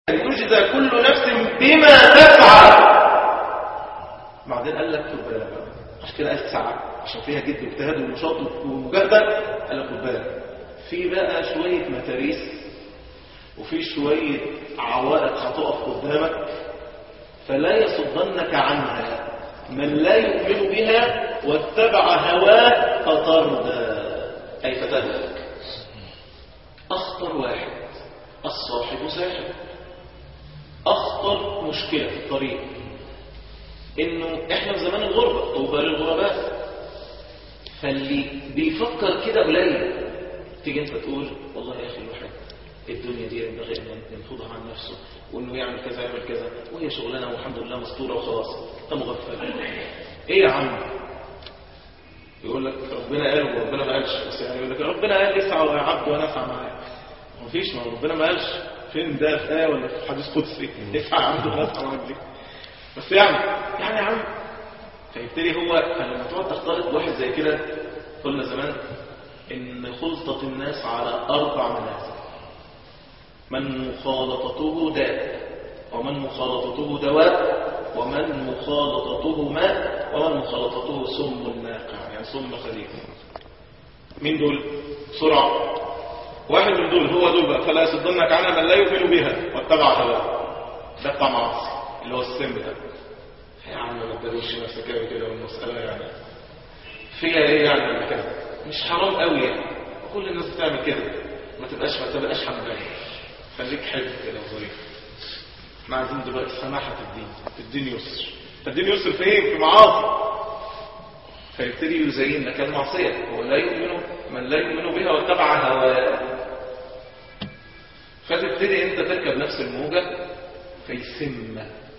أن تجزى كل نفس بما تسعى بعدين قال لك خد بالك بقى عشان كده قال ساعة عشان فيها جد واجتهاد ونشاط ومجاهدة قال لك خد بالك في بقى شوية متاريس وفي شوية عوائق هتقف قدامك فلا يصدنك عنها من لا يؤمن بها واتبع هواه فتردى أي فتهلك أخطر واحد الصاحب ساحب أخطر مشكلة في الطريق إنه إحنا في زمان الغربة طوبى للغرباء فاللي بيفكر كده قليل تيجي أنت تقول والله يا أخي الواحد الدنيا دي ينبغي أن ينفضها عن نفسه وإنه يعمل كذا يعمل كذا وهي شغلانة والحمد لله مستورة وخلاص أنت مغفل إيه يا عم يقول لك ربنا قال وربنا ما قالش بس يعني يقول لك ربنا قال اسعى يا عبد وانا اسعى معاك مفيش ما ربنا ما قالش فين ده في ايه ولا في حديث قدسي اسعى يا عبد وانا اسعى معاك دي بس يعني يعني يا عم فيبتدي هو فلما تقعد تختلط واحد زي كده قلنا زمان ان خلطة الناس على اربع منازل من مخالطته داء ومن مخالطته دواء ومن مخالطته ماء ومن مخالطته سم ناقع يعني سم خليل مين دول سرعة واحد من دول هو دول بقى فلا يصدنك عنها من لا يؤمن بها واتبع هواه ده بتاع معاصي اللي هو السم ده يا عم ما تدروش نفسك قوي كده والمسألة يعني فيها ايه يعني ولا كده مش حرام قوي يعني كل الناس بتعمل كده ما تبقاش ما تبقاش حمدان خليك حلو كده وظريف احنا عايزين دلوقتي سماحة الدين الدين يسر الدين يسر في ايه في معاصي فيبتدي يزين لك المعصية هو لا يؤمن من لا يؤمن بها واتبع هواه فتبتدي انت تركب نفس الموجة فيسم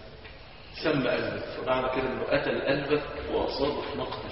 سم قلبك فمعنى كده انه قتل قلبك واصابه في مقتل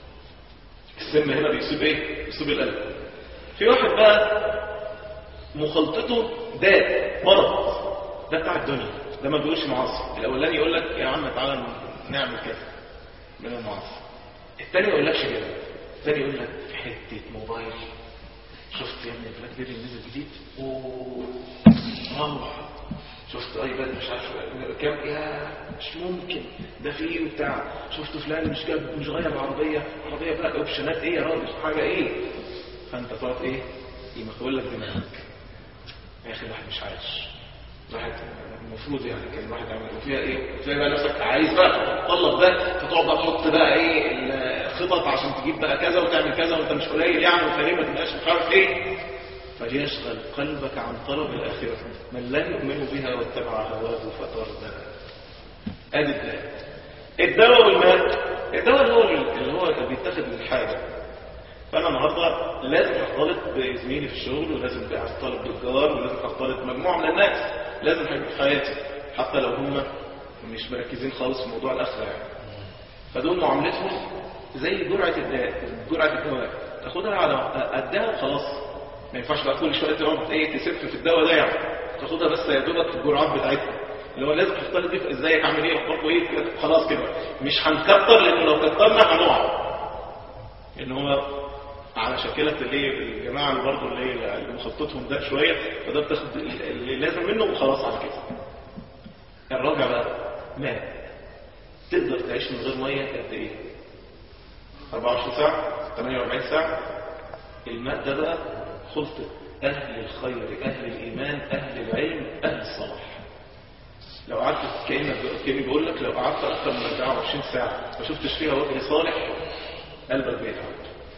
السم هنا بيصيب ايه بيصيب القلب في واحد بقى مخالطته داء مرض ده بتاع الدنيا ده ما بيقولش معاصي الاولاني يقول لك يا عم تعالى نعمل كذا من المعاصي الثاني ما يقولكش كده الثاني يقول لك في حته موبايل شفت يا ابني البلاك بيري نزل جديد اوه روح شفت ايباد مش عارف كام يا مش ممكن ده فيه وبتاع شفت فلان مش جاب مش غير العربيه عربيه بقى اوبشنات ايه يا راجل حاجه ايه فانت تقعد ايه يمخول لك دماغك يا اخي الواحد مش عايش الواحد المفروض يعني كان الواحد يعمل وفيها ايه تلاقي بقى نفسك عايز بقى تطلب ده فتقعد بقى تحط بقى ايه الخطط عشان تجيب بقى كذا وتعمل كذا وانت مش قليل يعني وفاهم ما تبقاش مش عارف ايه فليشغل قلبك عن طلب الاخره من لن يؤمن بها واتبع هواه فتردى ادي الدواء الدواء والماء الدواء اللي هو اللي هو بيتاخد للحاجه فانا النهارده لازم اختلط بزميلي في الشغل ولازم اختلط بالجار ولازم اختلط بمجموعه من الناس لازم في حياتي حتى لو هم مش مركزين خالص في موضوع الاخره يعني فدول معاملتهم زي جرعه الداء جرعه الدواء تاخدها على قدها وخلاص ما ينفعش بقى كل شويه تقعد ايه تسف في الدواء ده يعني تاخدها بس يا دوبك في الجرعات بتاعتها اللي هو لازم تختلط دي ازيك عامل ايه اخباركم ايه خلاص كده مش هنكتر لانه لو كترنا هنقع ان هو على شكلة اللي هي الجماعة اللي برضه اللي هي اللي مخططهم ده شوية فده بتاخد اللي لازم منه وخلاص على كده الرابع بقى ماء تقدر تعيش من غير مية قد ايه 24 ساعة 48 ساعة الماء ده بقى خلطة أهل الخير أهل الإيمان أهل العلم أهل الصلاح لو قعدت كأنك كأني بقول لك لو قعدت أكثر من 24 ساعة ما شفتش فيها وجه صالح قلبك بيتعب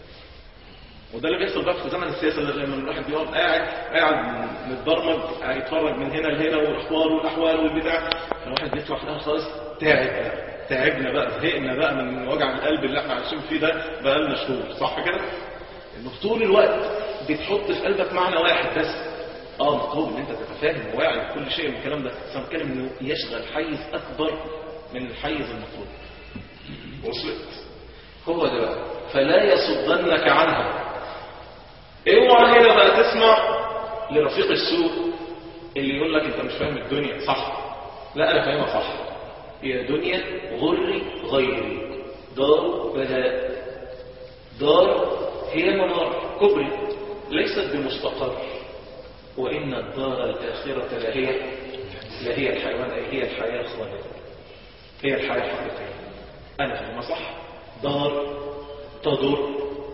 وده اللي بيحصل بقى في زمن السياسة لما الواحد بيقعد قاعد قاعد متبرمج يتفرج من هنا لهنا والاخبار والاحوال والبتاع الواحد بيطلع في الاخر خالص تعب بقى تعبنا بقى زهقنا بقى من وجع القلب اللي احنا عايشين فيه ده بقى لنا شهور صح كده؟ انه طول الوقت بتحط في قلبك معنى واحد بس اه مطلوب ان انت تتفاهم وواعي بكل شيء من الكلام ده بس انا بتكلم انه يشغل حيز اكبر من الحيز المطلوب وصلت هو ده بقى فلا يصدنك عنها اوعى هنا بقى تسمع لرفيق السوء اللي يقول لك انت مش فاهم الدنيا صح لا انا فاهمها صح هي دنيا غري غيري دار بلاء دار هي منار كبري ليست بمستقر وإن الدار الآخرة لهي لا هي الحيوان أي هي الحياة الخالدة هي الحياة الحقيقية أنا في المسح دار تضر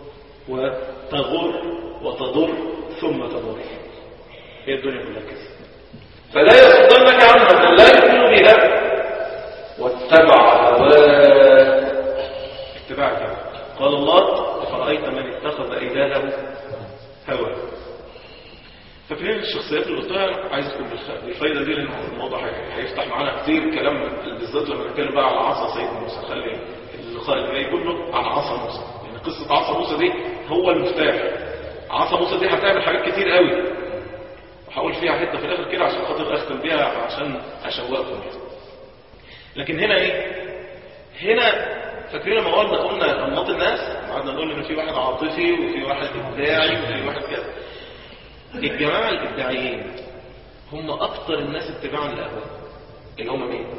وتغر وتضر ثم تضر هي الدنيا كلها كده فلا يصدنك عنها من لا يؤمن بها واتبع هواه اتباع الهوى قال الله أفرأيت من اتخذ إلهه هوى فاكرين الشخصيات اللي قلتها عايز اكون بالفايده دي لان الموضوع هيفتح معانا كتير كلام بالذات لما نتكلم بقى على عصا سيدنا موسى خلي اللقاء اللي جاي كله عن عصا موسى لان يعني قصه عصا موسى دي هو المفتاح عصا موسى دي هتعمل حاجات كتير قوي وهقول فيها حته في الاخر كده عشان خاطر اختم بيها عشان اشوقكم لكن هنا ايه هنا فاكرين لما قلنا قلنا انماط الناس قعدنا نقول ان في واحد عاطفي وفي واحد ابداعي وفي واحد كذا الجماعه الابداعيين هم اكتر الناس اتباعا للاهواء اللي هم مين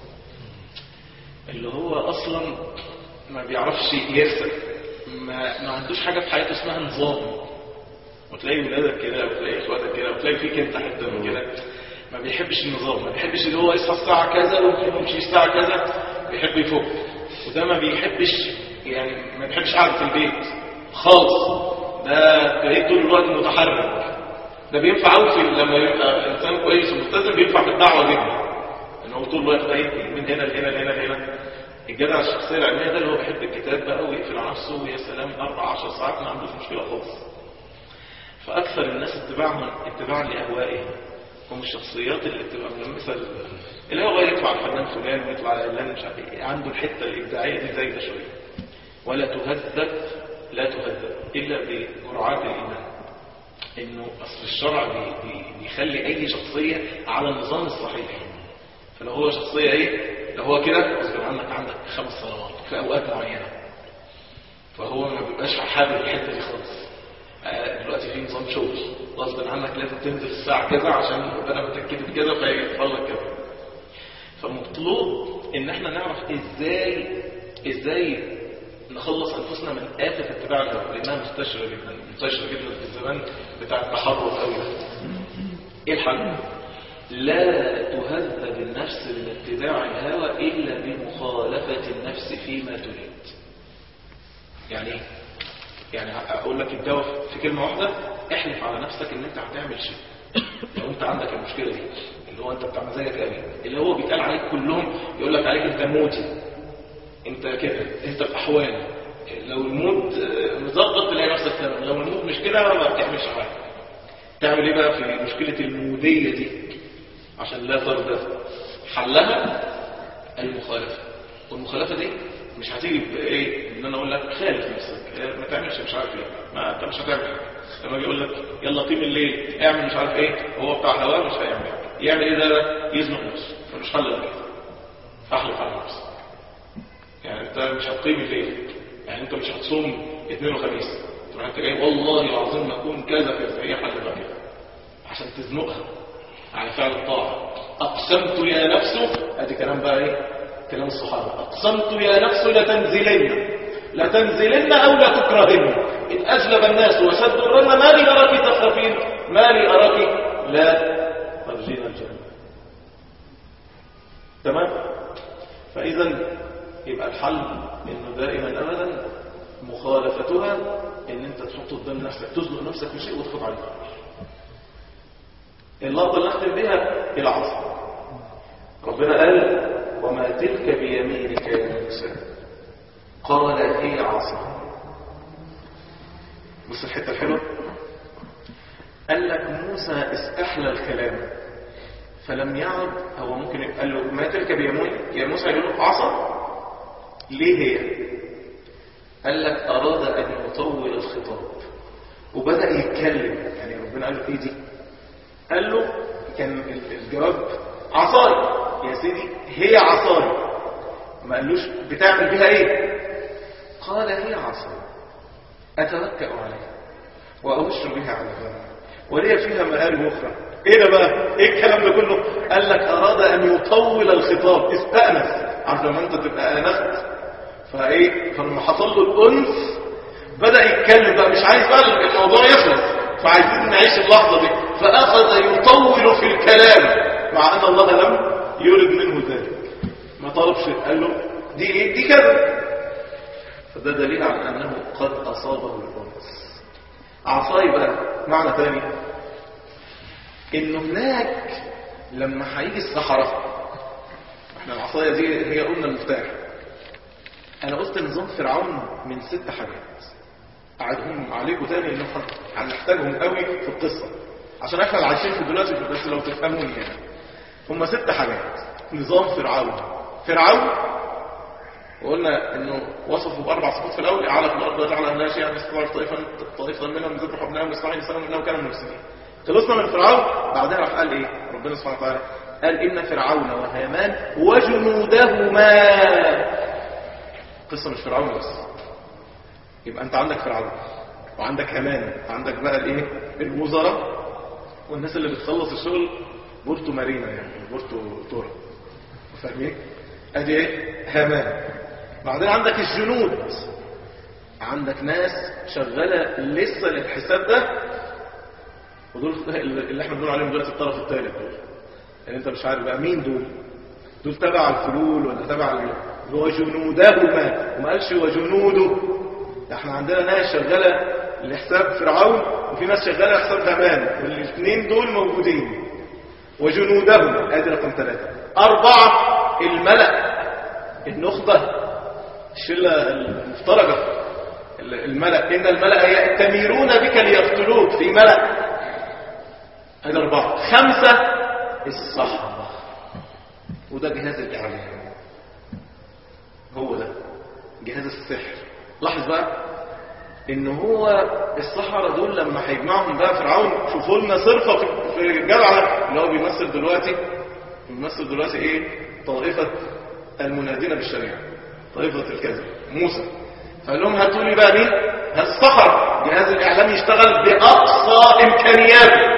اللي هو اصلا ما بيعرفش يرسم ما, ما عندوش حاجه في حياته اسمها نظام وتلاقي ولادك كده وتلاقي اخواتك كده وتلاقي فيك انت حته من كده ما بيحبش النظام ما بيحبش اللي هو يصحى الساعه كذا ويمشي الساعه كذا بيحب يفك وده ما بيحبش يعني ما بيحبش قعده في البيت خالص ده تلاقيه طول الوقت متحرك ده بينفع قوي لما يبقى انسان كويس وملتزم بينفع في الدعوه جدا ان هو طول الوقت بقى من هنا لهنا لهنا لهنا الجدع الشخصيه العلميه ده اللي هو بيحب الكتاب بقى ويقفل على نفسه ويا سلام اربع 10 ساعات ما عندوش مشكله خالص فاكثر الناس اتباعهم اتباعا لاهوائهم هم الشخصيات اللي بتبقى من مثل اللي هو يطلع الفنان فلان ويطلع الاعلان مش عارف ايه عنده الحته الابداعيه دي زايده شويه ولا تهذب لا تهذب الا بجرعات الايمان انه اصل الشرع بي بي بيخلي اي شخصيه على النظام الصحيح فلو هو شخصيه ايه لو هو كده غصب عنك عندك خمس صلوات في اوقات معينه فهو ما بيبقاش حابب الحته دي خالص دلوقتي في نظام شغل غصب عنك لازم تنزل الساعه كذا عشان ربنا متاكد بكذا فيحصل لك كذا فمطلوب ان احنا نعرف ازاي ازاي نخلص انفسنا من آفة اتباع الهوى لانها منتشره جدا منتشره جدا في الزمان بتاع التحرر قوي ده ايه الحل لا تهذب النفس من اتباع الهوى الا بمخالفه النفس فيما تريد يعني ايه يعني اقول لك الدواء في كلمه واحده احلف على نفسك ان انت هتعمل شيء لو انت عندك المشكله دي اللي هو انت بتاع مزاجك قوي اللي هو بيتقال عليك كلهم يقول لك عليك انت موتي انت كده انت في احوال لو المود مظبط تلاقي نفسك تمام لو المود مش كده ما بتعملش حاجه تعمل ايه بقى في مشكله الموديه دي عشان لا ترضى حلها المخالفه والمخالفه دي مش هتيجي بايه ان انا اقول لك خالف نفسك ما تعملش مش عارف ايه ما انت مش هتعمل حاجه لما يقول لك يلا قيم الليل اعمل مش عارف ايه هو بتاع هواه مش هيعمل حاجه يعمل ايه ده يزنق نفسه فمش حل كده احلف على نفسك يعني انت مش هتقيم الليل يعني انت مش هتصوم اثنين وخميس تروح انت جاي والله العظيم ما اكون كذا كذا هي حل بقى كده عشان تزنقها على فعل الطاعه اقسمت يا نفس ادي كلام بقى ايه كلام الصحابه اقسمت يا نفس لتنزلن لتنزلن او لا تكرهن ان اجلب الناس وشد الرن ما لي اراك تخافين ما لي اراك لا ترجين الجنه تمام فاذا يبقى الحل انه دائما ابدا مخالفتها ان انت تحط قدام نفسك تزنق نفسك في شيء وتخاف عليه اللقطه اللي نختم بها العصر ربنا قال وما تلك بيمينك يا موسى قال هي عصا بص الحته الحلوه قال لك موسى استحلى الكلام فلم يعد هو ممكن قال له ما تلك بيمينك يا موسى يقول له عصا ليه هي قال لك أراد أن يطول الخطاب وبدأ يتكلم يعني ربنا قال له إيه دي قال له كان الجواب عصاي يا سيدي هي عصاي ما قالوش بتعمل بيها ايه قال هي عصاي أتوكأ عليها وأبش بها على غنم ولي فيها مآل أخرى ايه ده بقى ايه الكلام ده كله قال لك أراد أن يطول الخطاب استأنس عارف لما انت تبقى أنست فايه فلما حصل له الانس بدا يتكلم بقى مش عايز بقى الموضوع يخلص فعايزين نعيش اللحظه دي فاخذ يطول في الكلام مع أن الله لم يرد منه ذلك ما طلبش قال له دي ايه دي كذا فده دليل على أنه قد أصابه الأنس عصاي بقى معنى ثاني إنه هناك لما هيجي الصحراء احنا العصاية دي هي قلنا المفتاح انا قلت نظام فرعون من ست حاجات اعدهم عليكم تاني ان احنا هنحتاجهم قوي في القصة عشان احنا اللي عايشين في دلوقتي بس لو تفهموني يعني هم ست حاجات نظام فرعون فرعون وقلنا انه وصفوا باربع صفات في الاول اعاله في الارض وجعل اهلها شيئا يستطيع طائفا طائفه منهم يذبح ابنائهم ويستعين نسائهم انهم كانوا مفسدين خلصنا من فرعون بعدها راح قال ايه ربنا سبحانه وتعالى قال ان فرعون وهامان وجنودهما قصه مش فرعون بس يبقى انت عندك فرعون وعندك هامان عندك بقى الايه الوزراء والناس اللي بتخلص الشغل بورتو مارينا يعني بورتو تورا فاهمين ادي ايه هامان بعدين عندك الجنود عندك ناس شغالة لسه للحساب ده ودول اللي احنا بنقول عليهم دلوقتي الطرف الثالث دول يعني انت مش عارف بقى مين دول دول تبع الفلول ولا تبع ال- وجنودهما وما قالش وجنوده ده احنا عندنا ناس شغالة لحساب فرعون وفي ناس شغالة لحساب هامان الاثنين دول موجودين وجنودهما ادي رقم ثلاثة أربعة الملأ النخبة الشلة المفترجة الملأ إن الملأ يأتمرون بك ليقتلوك في ملأ هذا أربعة خمسة الصحراء وده جهاز الإعلام هو ده جهاز السحر لاحظ بقى ان هو الصحراء دول لما هيجمعهم بقى فرعون شوفوا لنا صرفه في- في الجدع اللي هو بيمثل دلوقتي بيمثل دلوقتي ايه طائفه المنادين بالشريعه طائفه الكذب موسى فقال لهم هاتوا لي بقى مين الصحراء جهاز الاعلام يشتغل باقصى امكانياته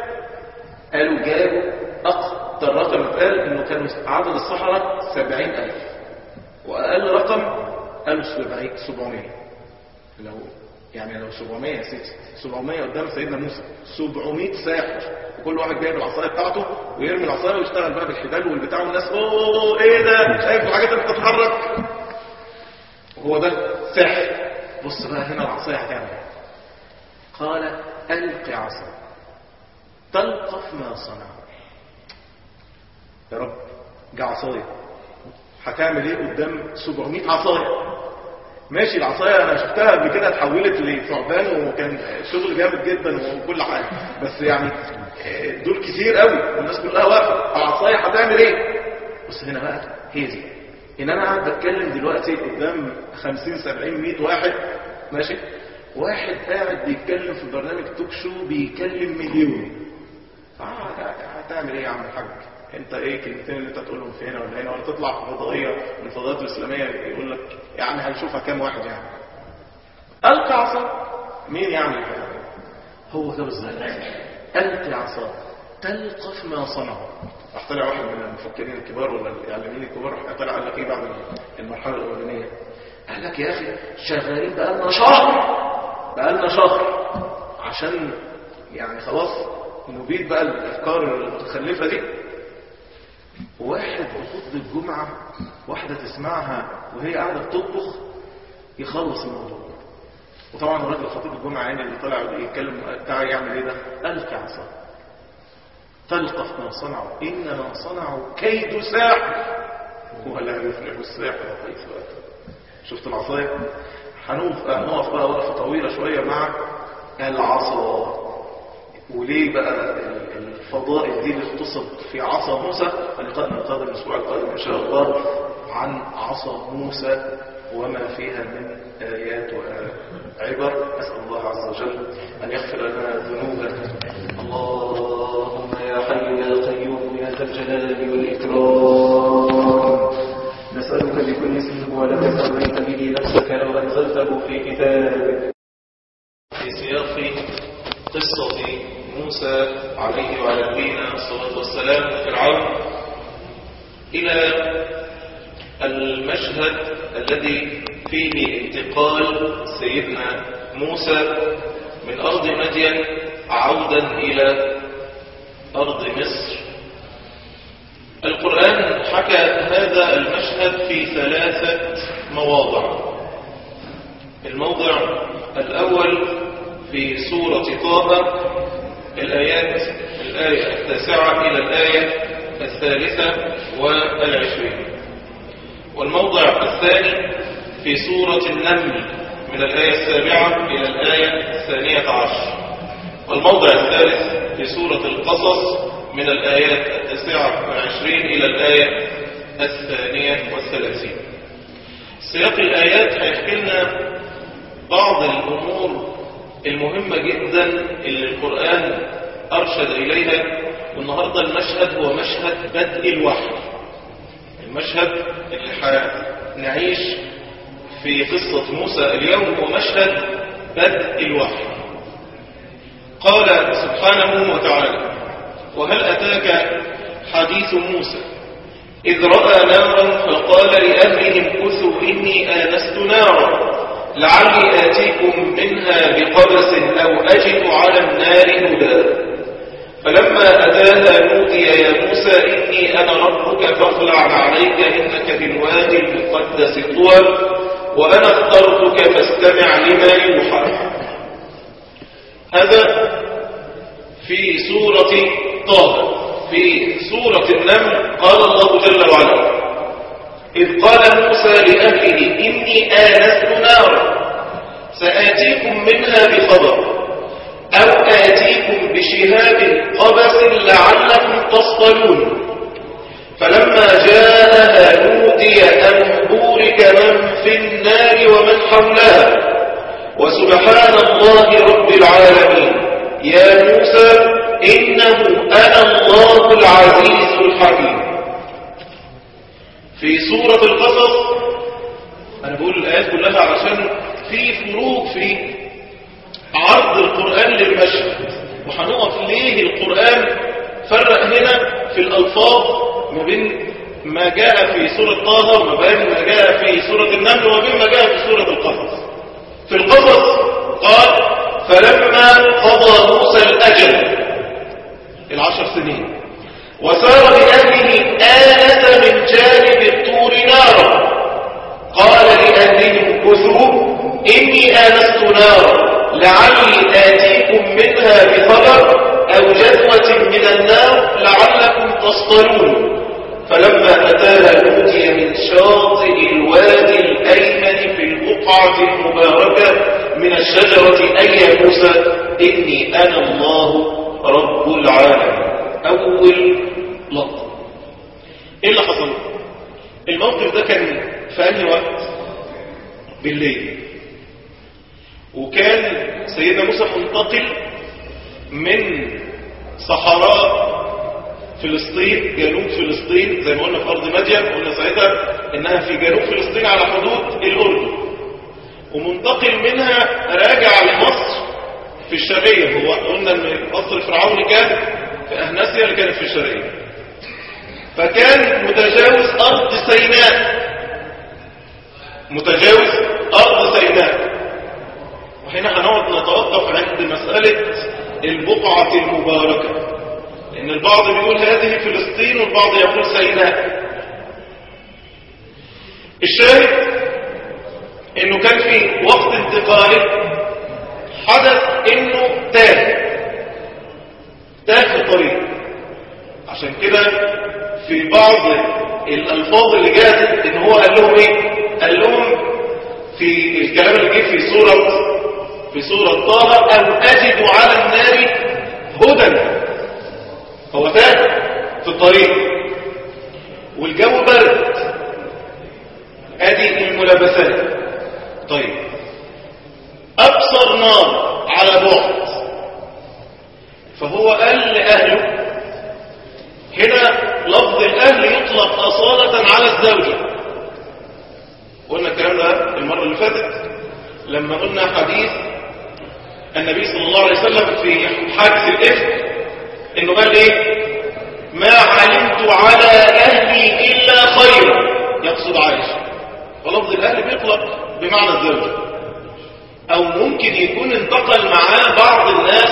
قالوا جابوا اكتر رقم اتقال انه كانوا عدد الصحراء سبعين الف واقل رقم قالوا سبعين سبعمية لو يعني لو 700 يا سيدي 700 قدام سيدنا موسى 700 ساحر وكل واحد جايب العصايه بتاعته ويرمي العصايه ويشتغل بقى بالحبال والبتاع والناس اوه ايه ده شايف الحاجات اللي بتتحرك هو ده سحر بص بقى هنا العصايه هتعمل ايه قال الق عصا تلقف ما صنعوا يا رب جه عصايه هتعمل ايه قدام 700 عصايه ماشي العصايه انا شفتها قبل كده اتحولت لثعبان وكان شغل جامد جدا وكل حاجه بس يعني آه، دول كتير قوي والناس كلها واقفه العصايه هتعمل ايه بص هنا بقى هي دي ان انا قاعد بتكلم دلوقتي قدام 50 70 100 واحد ماشي واحد قاعد بيتكلم في برنامج توك شو بيكلم مليون آه، هتعمل ايه يا عم الحاج انت ايه كلمتين اللي انت تقولهم في هنا ولا هنا ولا تطلع في فضائيه من الفضائيات الاسلاميه يقول لك يعني هنشوفها كام واحد يعني القى عصا مين يعني هو ده بالظبط القى عصا تلقف ما صنعوا راح طلع واحد من المفكرين الكبار ولا الاعلاميين الكبار راح طلع قال لك ايه بعد المرحله الاولانيه قال لك يا اخي شغالين بقالنا شهر بقالنا شهر عشان يعني خلاص نبيد بقى الافكار المتخلفه دي واحد بخطبة الجمعة واحدة تسمعها وهي قاعدة بتطبخ يخلص الموضوع وطبعا الراجل خطيب الجمعة يعني اللي طلع يتكلم بتاع يعمل ايه ده ألقى عصا تلقف ما صنعوا إنما صنعوا كيد ساحر ولا يفلح الساحر حيث أتى شفت العصاية هنقف هنقف بقى وقفة طويلة شوية مع العصا وليه بقى الفضائل دي اللي اختصت في عصا موسى هنقدم القادم الاسبوع القادم ان شاء الله عن عصا موسى وما فيها من ايات وعبر اسال الله عز وجل ان يغفر لنا ذنوبنا اللهم يا حي يا قيوم يا ذا الجلال والاكرام نسالك بكل اسم هو لك سميت به نفسك او انزلته في كتابك في سياق قصة موسى عليه وعلى نبينا الصلاة والسلام وفرعون إلى المشهد الذي فيه انتقال سيدنا موسى من أرض مدين عودا إلى أرض مصر حكى هذا المشهد في ثلاثة مواضع الموضع الأول في سورة طه الآيات الآية التاسعة إلى الآية الثالثة والعشرين والموضع الثاني في سورة النمل من الآية السابعة إلى الآية الثانية عشر والموضع الثالث في سورة القصص من الآيات التاسعة والعشرين إلى الآية الثانية والثلاثين سياق الآيات هيحكي لنا بعض الأمور المهمة جدا اللي القرآن أرشد إليها والنهاردة المشهد هو مشهد بدء الوحي المشهد اللي هنعيش في قصة موسى اليوم هو مشهد بدء الوحي قال سبحانه وتعالى وهل أتاك حديث موسى إذ رأى نارا فقال لأهلهم كثوا إني آنست نارا لعلي آتيكم منها بقبس أو أجد على النار هدى فلما أتاها نودي يا موسى إني أنا ربك فاخلع عليك إنك في الوادي المقدس طوى وأنا اخترتك فاستمع لما يوحى هذا في سورة طه في سورة النمل قال الله جل وعلا إذ قال موسى لأهله إني آنست نارا سآتيكم منها بخبر أو آتيكم بشهاب قبس لعلكم تصطلون فلما جاءها نودي أن بورك من في النار ومن حولها وسبحان الله رب العالمين يا موسى إنه أنا الله العزيز الحكيم في سورة القصص أنا بقول الآيات كلها علشان في فروق في عرض القرآن للمشهد وهنقف ليه القرآن فرق هنا في الألفاظ ما بين ما جاء في سورة طه وما بين ما جاء في سورة النمل وما بين ما جاء في سورة القصص في القصص قال فلما قضى موسى الأجل العشر سنين وسار بأهله آنس من جانب الطور نارا قال لأهلهم كثوا إني آنست نارا لعلي آتيكم منها بخبر أو جذوة من النار لعلكم تصطلون فلما أتاها نودي من شاطئ الوادي الأيمن في البقعة المباركة من الشجرة أي يا موسى إني أنا الله رب العالمين أول لقطة إيه اللي حصل؟ الموقف ده كان في أنهي وقت؟ بالليل وكان سيدنا موسى منتقل من صحراء فلسطين جنوب فلسطين زي ما قلنا في أرض مدين قلنا ساعتها إنها في جنوب فلسطين على حدود الأردن ومنتقل منها راجع لمصر في الشرقية هو قلنا ان مصر فرعون كان في أهناسيا اللي كانت في الشرقية فكان متجاوز أرض سيناء متجاوز أرض سيناء وهنا هنقعد نتوقف عند مسألة البقعة المباركة لأن البعض بيقول هذه فلسطين والبعض يقول سيناء الشاهد انه كان في وقت انتقاله حدث انه تاه تاه في الطريق عشان كده في بعض الالفاظ اللي جاءت ان هو قال لهم ايه قال لهم في الكلام اللي جه في سورة في سورة طه أو أجد على النار هدى هو تاه في الطريق والجو برد ادي الملابسات طيب ابصر نار على بعد فهو قال لاهله هنا لفظ الاهل يطلق اصالة على الزوجة قلنا الكلام ده المرة اللي فاتت لما قلنا حديث النبي صلى الله عليه وسلم في حادث الإفك انه قال ايه ما علمت على اهلي الا خيرا يقصد عائشة ولفظ الاهل بيطلق بمعنى الزوجة او ممكن يكون انتقل معاه بعض الناس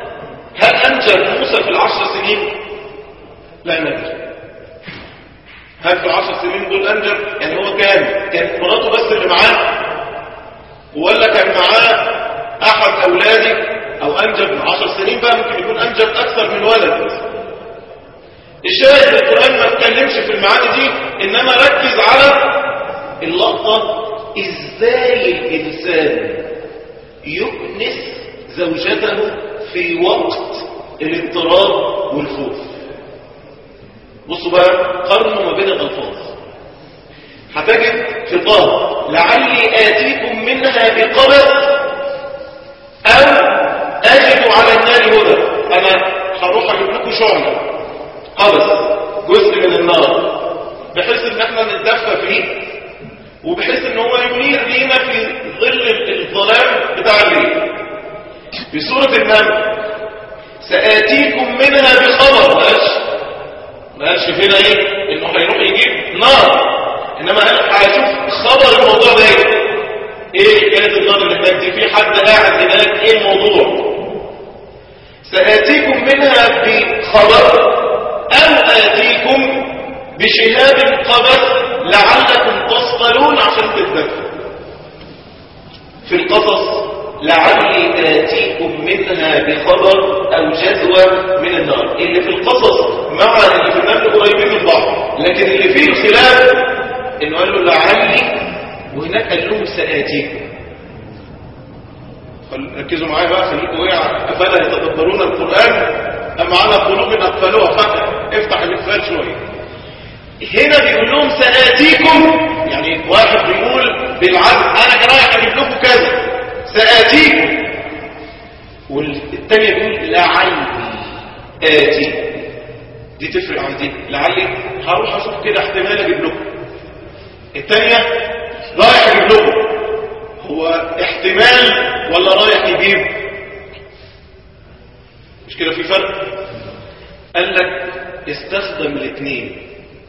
هل انجب موسى في العشر سنين لا نجم هل في العشر سنين دول انجب يعني هو كان كانت مراته بس اللي معاه ولا كان معاه احد اولاده او انجب من عشر سنين بقى ممكن يكون انجب اكثر من ولد الشاهد القرآن ما اتكلمش في المعاني دي انما ركز على اللقطة ازاي الانسان يؤنس زوجته في وقت الاضطراب والخوف بصوا بقى قارنوا ما بين الالفاظ هتجد في طه لعلي آتيكم منها بقبس أو أجد على النار هدى أنا هروح أجيب لكم شعلة قبس جزء من النار بحيث ان احنا نتدفى فيه وبحيث ان هو ينير لينا في ظل الظلام بتاع الليل في سورة النمل سآتيكم منها بخبر ما قالش ما قالش هنا ايه انه هيروح يجيب نار انما انا هشوف خبر الموضوع ده ايه ايه حكايه النار اللي هناك دي في حد قاعد هناك ايه الموضوع سآتيكم منها بخبر أو آتيكم بشهاب قبس لعلكم تصطلون عشان تتذكروا في القصص لعلي آتيكم منها بخبر أو جدوى من النار اللي في القصص مع اللي في النمل قريبين من بعض لكن اللي فيه خلاف إنه قال له لعلي وهناك قال لهم سآتيكم ركزوا معايا بقى خليكم ايه افلا يتدبرون القران ام على قلوب اقفلوها فتح افتح الاقفال شويه هنا بيقول لهم ساتيكم يعني واحد بيقول بالعزم انا رايح اجيب لكم كذا ساتيكم والثانيه بيقول لعلي اتي دي تفرق عن دي لعلي هروح اشوف كده احتمال اجيب لكم الثانيه رايح اجيب لكم هو احتمال ولا رايح يجيب مش كده في فرق قال لك استخدم الاثنين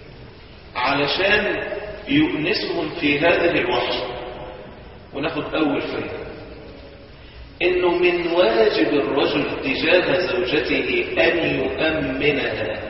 علشان يؤنسهم في هذه الوحشة وناخد اول فايدة انه من واجب الرجل تجاه زوجته ان يؤمنها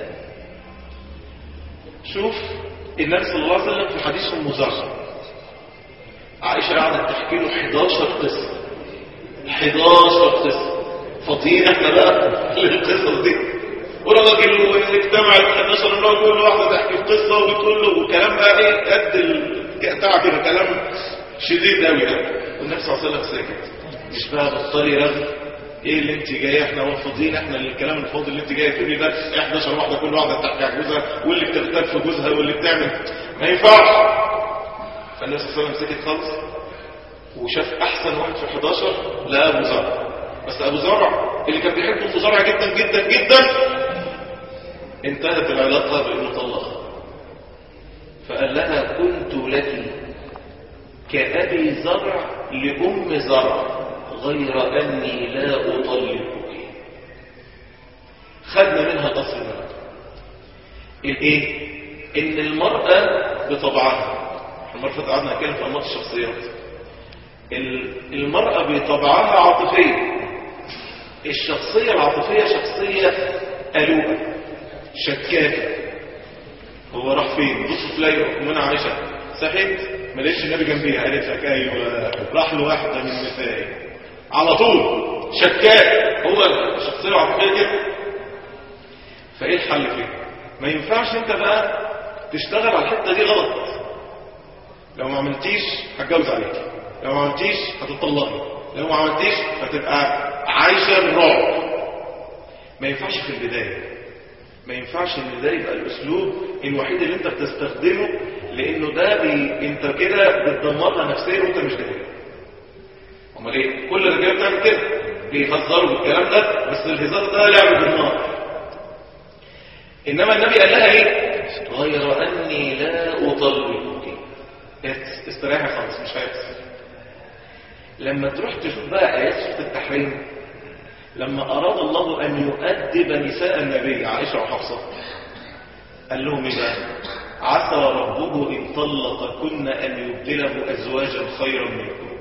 شوف النبي صلى الله عليه وسلم في حديث المزعزع عائشة قاعدة تحكي له 11 قصة 11 قصة فاضيين احنا بقى للقصص دي والراجل اجتمع ال 11 امرأة كل واحدة تحكي قصة وبتقول له وكلام بقى ايه قد البتاع كده كلام شديد قوي ده والنبي صلى الله عليه وسلم ساكت مش بقى بطلي رغي ايه اللي انت جايه احنا فاضيين احنا الكلام الفاضي اللي انت جايه تقولي ده 11 واحده كل واحده بتحكي عن جوزها واللي بتغتاب في جوزها واللي بتعمل ما ينفعش فالنبي صلى الله عليه وسلم سكت خالص وشاف احسن واحد في 11 لا ابو زرع بس ابو زرع اللي كان بيحب ابو زرع جدا جدا جدا انتهت العلاقه بانه طلقها فقال لها كنت لك كابي زرع لام زرع غير اني لا اطلقك خدنا منها قصر المرأة الايه ان المرأة بطبعها المرة اللي قعدنا نتكلم في انماط الشخصيات المرأة بطبعها عاطفية الشخصية العاطفية شخصية ألوءة شكاكة هو راح فين بص تلاقي أمنا عائشة صحيت ما لقيتش النبي جنبيها قالت لك ايوه راح له واحدة من نسائي على طول شكاك هو الشخصية العاطفية كده فايه الحل فيه ما ينفعش انت بقى تشتغل على الحتة دي غلط لو ما عملتيش هتجوز عليك لو ما عملتيش هتطلقي لو ما عملتيش هتبقى عايشة الرعب ما ينفعش في البداية ما ينفعش ان ده يبقى الاسلوب الوحيد اللي انت بتستخدمه لانه ده بي... انت كده بتدمرها نفسيا وانت مش داري امال ايه كل الرجاله بتعمل كده بيهزروا بالكلام ده بس الهزار ده لعب بالنار انما النبي قال لها ايه غير اني لا اطلقك استريحي خالص مش هيحصل لما تروح تشوف بقى آيات سورة التحريم لما أراد الله أن يؤدب نساء النبي عائشة وحفصة قال لهم إيه بقى عسى ربه إن طلقكن أن يبدله أزواجا خيرا منكم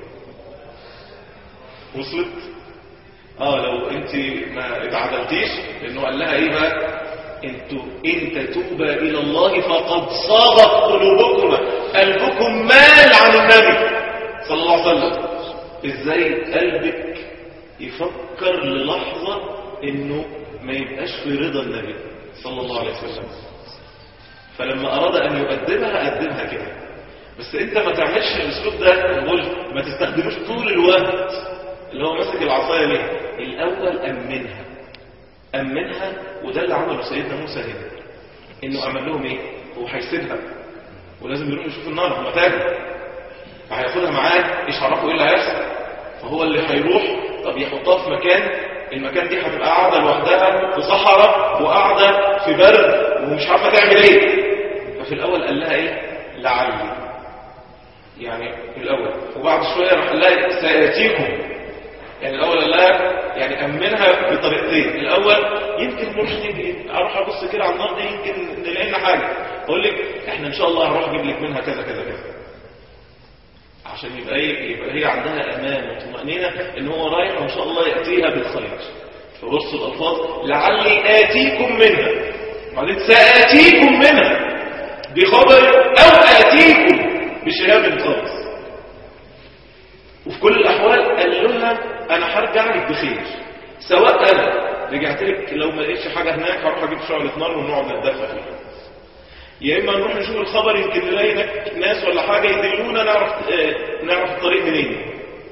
وصلت اه لو انت ما اتعدلتيش لانه قال لها ايه بقى انتوا ان تتوبا الى الله فقد صاغت قلوبكما قلبكم مال عن النبي صلى الله عليه وسلم ازاي قلبك يفكر للحظة انه ما يبقاش في رضا النبي صلى الله عليه وسلم فلما اراد ان يقدمها قدمها كده بس انت ما تعملش الاسلوب ده نقول ما تستخدموش طول الوقت اللي هو ماسك العصايه ليه الاول امنها امنها وده اللي عمله سيدنا موسى هنا انه عمل لهم ايه هو هيسيبها ولازم يروح يشوف النار هم تاجوا فهياخدها معاه ايش عرفوا ايه اللي هيحصل فهو اللي هيروح طب يحطها في مكان المكان دي هتبقى قاعده لوحدها في صحراء وقاعده في برد ومش عارفه تعمل ايه ففي الاول قال لها ايه لعلي يعني الاول وبعد شويه راح قال لها سياتيكم يعني الاول قال لها يعني امنها بطريقتين الاول يمكن نروح نيجي اروح ابص كده على النار دي يمكن نلاقي لنا حاجه اقول لك احنا ان شاء الله هنروح اجيب لك منها كذا كذا كذا عشان يبقى ايه يبقى هي عندها امان وطمانينه ان هو رايح وان شاء الله ياتيها بالخير فرص الالفاظ لعلي اتيكم منها بعدين ساتيكم منها بخبر او اتيكم بشهاب خالص وفي كل الاحوال قال لها انا هرجع لك بخير سواء انا رجعت لك لو ما لقيتش حاجه هناك هروح اجيب شعله نار ونقعد نتدفى فيها يا اما نروح نشوف الخبر يمكن نلاقي ناس ولا حاجه يدلونا نعرف آه نعرف الطريق منين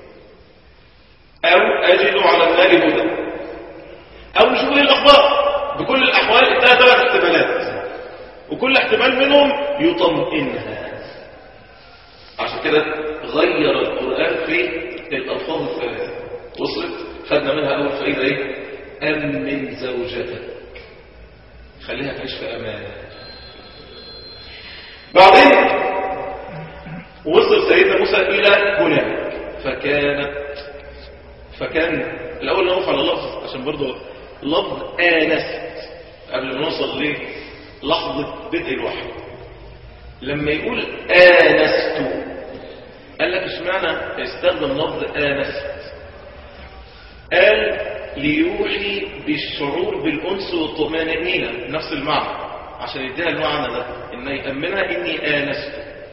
او اجد على النار هدى او نشوف ايه الاخبار بكل الاحوال انتهى ثلاث احتمالات وكل احتمال منهم يطمئنها عشان كده غير القرآن في الألفاظ الثلاثة وصلت خدنا منها أول فائدة إيه أمن زوجتك خليها تعيش في أمان بعدين وصل سيدنا موسى إلى هناك فكانت فكان الأول نقف على لفظ عشان برضو لفظ آنست قبل ما نوصل ليه لحظة بدء الوحي لما يقول آنست قال لك اشمعنى استخدم لفظ آنست قال ليوحي بالشعور بالأنس والطمأنينة نفس المعنى عشان يديها المعنى ده إن يأمنها إني آنست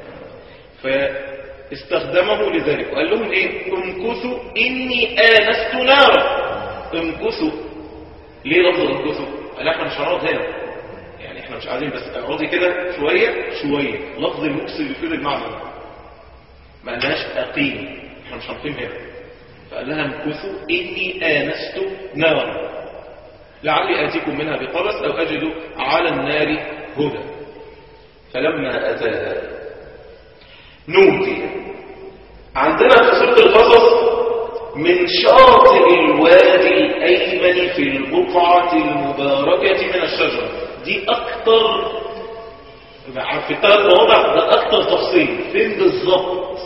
فاستخدمه لذلك وقال لهم إيه امكثوا إني آنست نارا امكثوا ليه لفظ امكثوا قال احنا مش هنقعد هنا يعني احنا مش قاعدين بس اقعدي كده شوية شوية لفظ المكس بيفيد المعنى ما قالهاش اقيم احنا مش هنقيم هنا فقال لها امكثوا اني انست نارا لعلي اتيكم منها بقبس او اجد على النار هدى فلما اتاها نودي عندنا في سوره القصص من شاطئ الوادي الايمن في البقعه المباركه من الشجره دي اكتر في الثلاث مواضع ده اكتر تفصيل فين بالظبط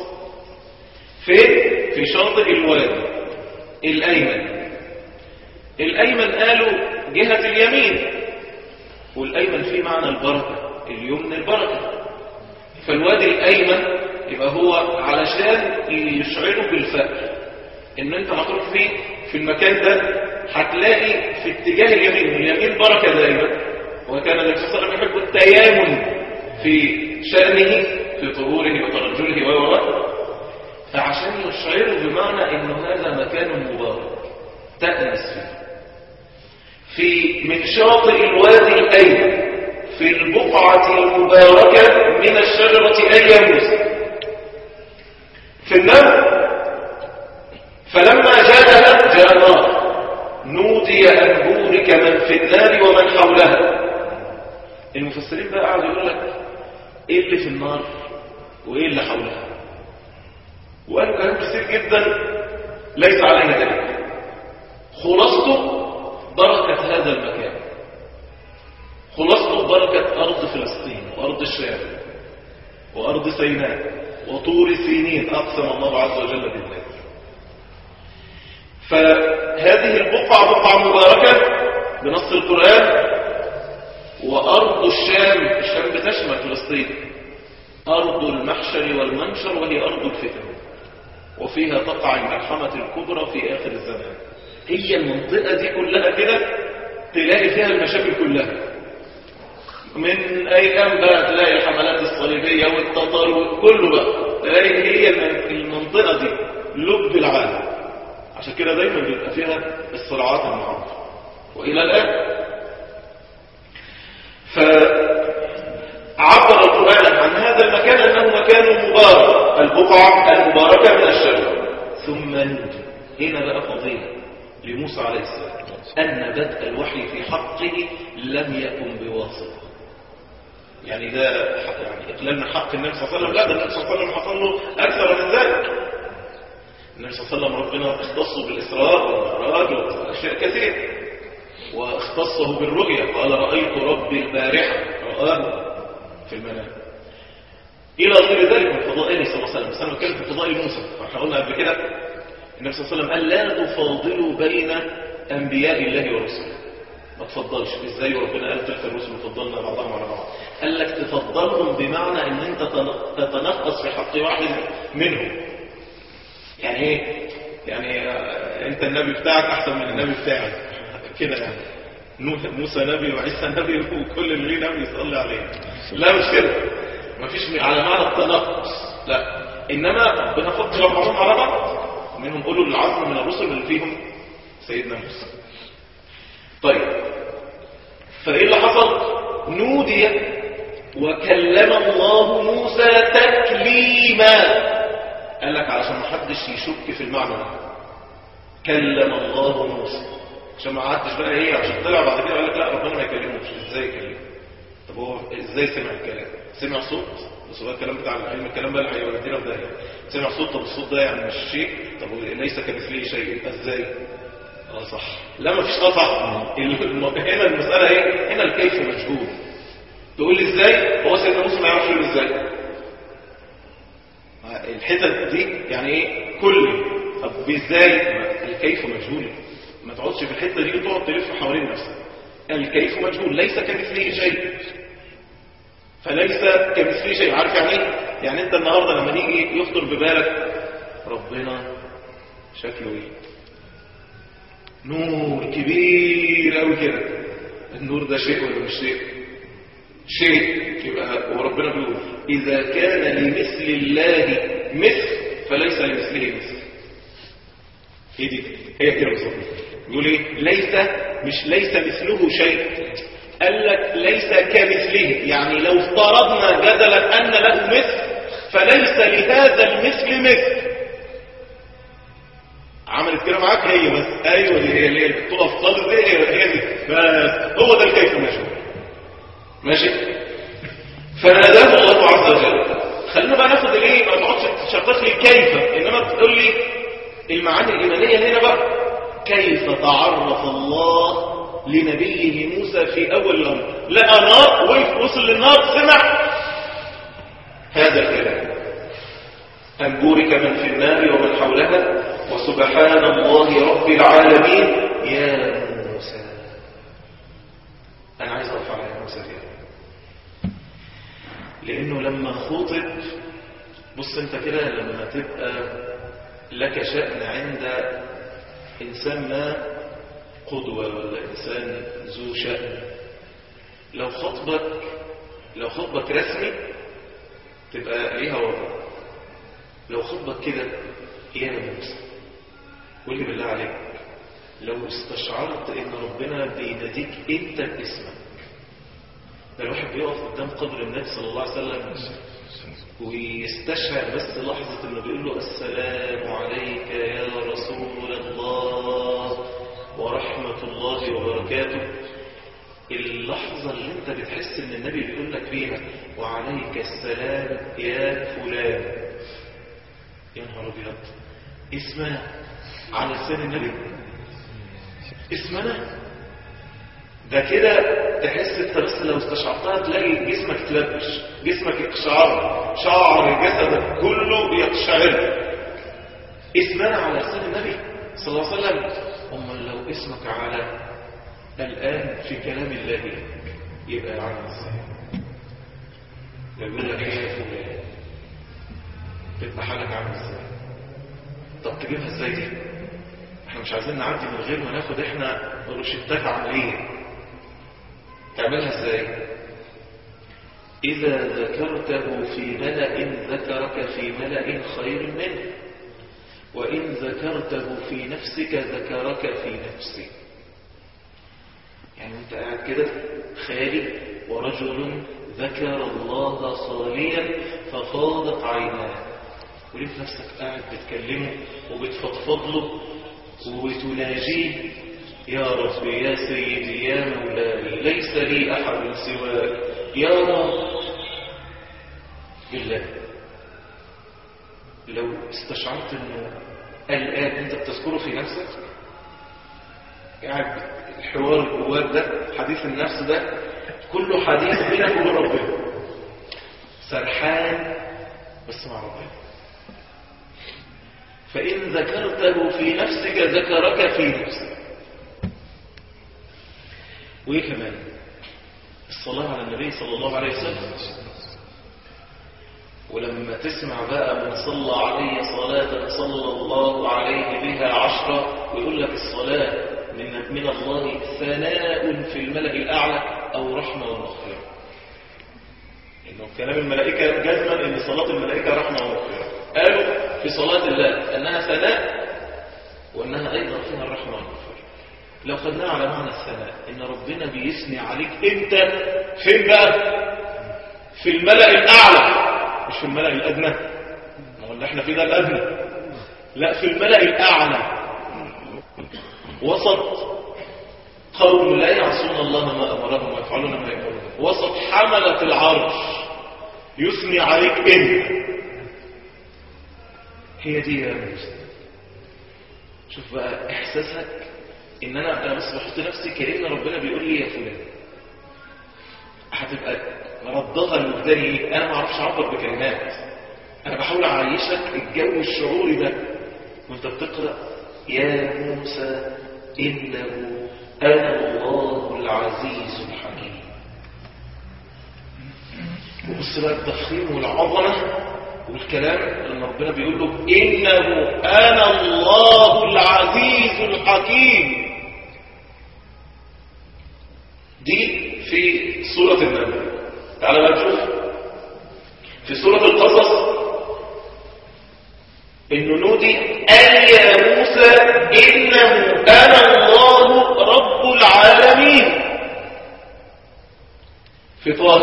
فين في شاطئ الوادي الايمن الايمن قالوا جهة اليمين والايمن فيه معنى البركة اليمن البركة فالوادي الايمن يبقى هو علشان يشعروا بالفقر ان انت هتروح فيه في المكان ده هتلاقي في اتجاه اليمين واليمين بركة دائما وكان النبي صلى الله عليه وسلم يحب التيامن في شأنه في طهوره وترجله ووراء فعشان يشعروا بمعنى انه هذا مكان مبارك تأنس فيه في من شاطئ الوادي الأيمن في البقعة المباركة من الشجرة أي موسى في النار فلما جاء جاء نار نودي أن بورك من في النار ومن حولها المفسرين بقى قعدوا يقول لك ايه اللي في النار وايه اللي حولها وقالوا كلام كثير جدا ليس عليه دليل خلاصته بركة هذا المكان خلاصته بركة أرض فلسطين وأرض الشام وأرض سيناء وطور سينين أقسم الله عز وجل بالله فهذه البقعة بقعة مباركة بنص القرآن وأرض الشام الشام بتشمل فلسطين أرض المحشر والمنشر وهي أرض الفتن وفيها تقع الملحمة الكبرى في آخر الزمان هي المنطقة دي كلها كده تلاقي فيها المشاكل كلها من ايام بقى تلاقي الحملات الصليبيه والتتار وكله بقى تلاقي هي المنطقه دي لب العالم عشان كده دايما بيبقى فيها الصراعات المعروفه والى الان فعبر القرآن عن هذا المكان أنه مكان مبارك البقعة المباركة من الشجر ثم نودي هنا بقى فضيلة لموسى عليه السلام أن بدء الوحي في حقه لم يكن بواسطة يعني ده يعني إقلال من حق النبي صلى الله عليه وسلم لا ده النبي صلى الله عليه وسلم حصل له أكثر من ذلك النبي صلى الله عليه وسلم ربنا اختصه بالإسراء والمعراج وأشياء كثيرة واختصه بالرؤيا قال رأيت ربي البارحة رآه في المنام إلى غير ذلك من فضائله صلى الله عليه وسلم بس أنا بتكلم في فضائل موسى فاحنا قلنا قبل كده النبي صلى الله عليه وسلم قال لا تفاضلوا بين أنبياء الله ورسله ما تفضلش ازاي ربنا قال تلك الرسل فضلنا بعضهم على بعض قال لك تفضلهم بمعنى ان انت تتنقص في حق واحد منهم يعني ايه يعني انت النبي بتاعك احسن من النبي بتاعك كده يعني موسى نبي وعيسى نبي وكل اللي ليه نبي يصلي عليه لا مش كده مفيش على معنى التنقص لا انما ربنا فضل بعضهم على بعض منهم اولو العزم من الرسل اللي فيهم سيدنا موسى طيب فايه اللي حصل نودي وكلم الله موسى تكليما قال لك علشان ما حدش يشك في المعنى ده كلم الله موسى عشان ما قعدتش بقى ايه عشان طلع بعد كده قال لك لا ربنا ما يكلموش ازاي يكلمه طب هو ازاي سمع الكلام سمع صوت بس هو الكلام بتاع العلم الكلام بقى اللي هيودينا في داهيه سمع صوت طب الصوت ده يعني مش شيء طب ليس كمثله شيء يبقى ازاي اه صح لا ما فيش اه صح هنا المساله ايه هنا الكيف مجهول تقول لي ازاي هو سيدنا موسى ما يعرفش يقول ازاي الحتت دي يعني ايه كل طب ازاي الكيف مجهول ما تقعدش في الحته دي وتقعد تلف حوالين نفسك الكيف مجهول ليس كمثله شيء فليس كمثله شيء عارف يعني ايه يعني انت النهارده لما نيجي يخطر ببالك ربنا شكله ايه نور كبير قوي كده النور ده شيء ولا مش شيء شيء يبقى وربنا بيقول اذا كان لمثل الله مثل فليس لمثله مثل هي دي هي كده بالظبط يقول ايه ليس مش ليس مثله شيء قال لك ليس كمثله يعني لو افترضنا جدلا ان له مثل فليس لهذا المثل مثل عملت كده معاك هي بس ايوه دي هي اللي هي بتقف خالص دي هي هي دي بس هو ده الكيف ماشي ماشي فناداه الله عز وجل خلينا بقى ناخد الايه ما تقعدش تشرح لي كيف انما تقول لي المعاني الايمانيه هنا بقى كيف تعرف الله لنبيه موسى في اول الامر لقى نار وقف وصل للنار سمع هذا الكلام أن بورك من في النار ومن حولها وسبحان الله رب العالمين يا موسى أنا عايز أرفع يا موسى دي لأنه لما خطب بص أنت كده لما تبقى لك شأن عند إنسان ما قدوة ولا إنسان ذو شأن لو خطبك لو خطبك رسمي تبقى ليها وضع لو خطبك كده يا موسى قول لي بالله عليك لو استشعرت ان ربنا بيناديك انت باسمك ده الواحد بيقف قدام قبر النبي صلى الله عليه وسلم ويستشعر بس لحظة انه بيقول له السلام عليك يا رسول الله ورحمة الله وبركاته اللحظة اللي انت بتحس ان النبي بيقول لك فيها وعليك السلام يا فلان يا نهار ابيض اسمنا على لسان النبي اسمنا ده كده تحس انت بس لو استشعرتها تلاقي جسمك تلبش جسمك يقشعر شعر جسدك كله يقشعر اسمنا على لسان النبي صلى الله عليه وسلم امال لو اسمك على الان في كلام الله يبقى عامل ازاي يقول لك ايه يا فلان تبقى حالك عامل ازاي طب تجيبها ازاي دي احنا مش عايزين نعدي من غير ما ناخد احنا روشتات عمليه تعملها ازاي إذا ذكرته في ملأ ذكرك في ملأ خير منه وإن ذكرته في نفسك ذكرك في نفسك يعني انت قاعد كده خالي ورجل ذكر الله خاليا ففاضت عيناه وليه نفسك قاعد بتكلمه وبتفضفض له وتناجيه يا رب يا سيدي يا مولاي ليس لي أحد سواك يا رب بالله لو استشعرت انه الآن انت بتذكره في نفسك قاعد الحوار الجواد ده حديث النفس ده كله حديث بينك وبين ربنا سرحان بس مع ربنا فإن ذكرته في نفسك ذكرك في نفسك وإيه كمان الصلاة على النبي صلى الله عليه وسلم ولما تسمع بقى من صلى علي صلاة صلى الله عليه بها عشرة ويقول لك الصلاة من, من الله ثناء في الملأ الأعلى أو رحمة ومغفرة إنه كلام الملائكة جزما إن صلاة الملائكة رحمة ومغفرة قالوا في صلاة الله أنها ثناء وأنها أيضا فيها الرحمة والمغفرة لو خدناها على معنى الثناء إن ربنا بيثني عليك أنت فين بقى في الملأ الأعلى مش في الملأ الأدنى ما هو اللي احنا فيه ده الأدنى لا في الملأ الأعلى وسط قوم لا يعصون الله ما أمرهم ويفعلون ما يأمرون وسط حملة العرش يثني عليك انت هي دي يا موسى شوف بقى احساسك ان انا انا بس بحط نفسي كأن ربنا بيقول لي يا فلان هتبقى ردها المبتدئ ايه انا ما اعرفش اعبر بكلمات انا بحاول اعيشك الجو الشعوري ده وانت بتقرا يا موسى انه انا الله العزيز الحكيم وبص بقى التفخيم والعظمه والكلام لما ربنا بيقول له انه انا الله العزيز الحكيم دي في سوره النمل تعالى بقى نشوف في سورة القصص إنه نودي أن يا موسى إنه أنا الله رب العالمين في طه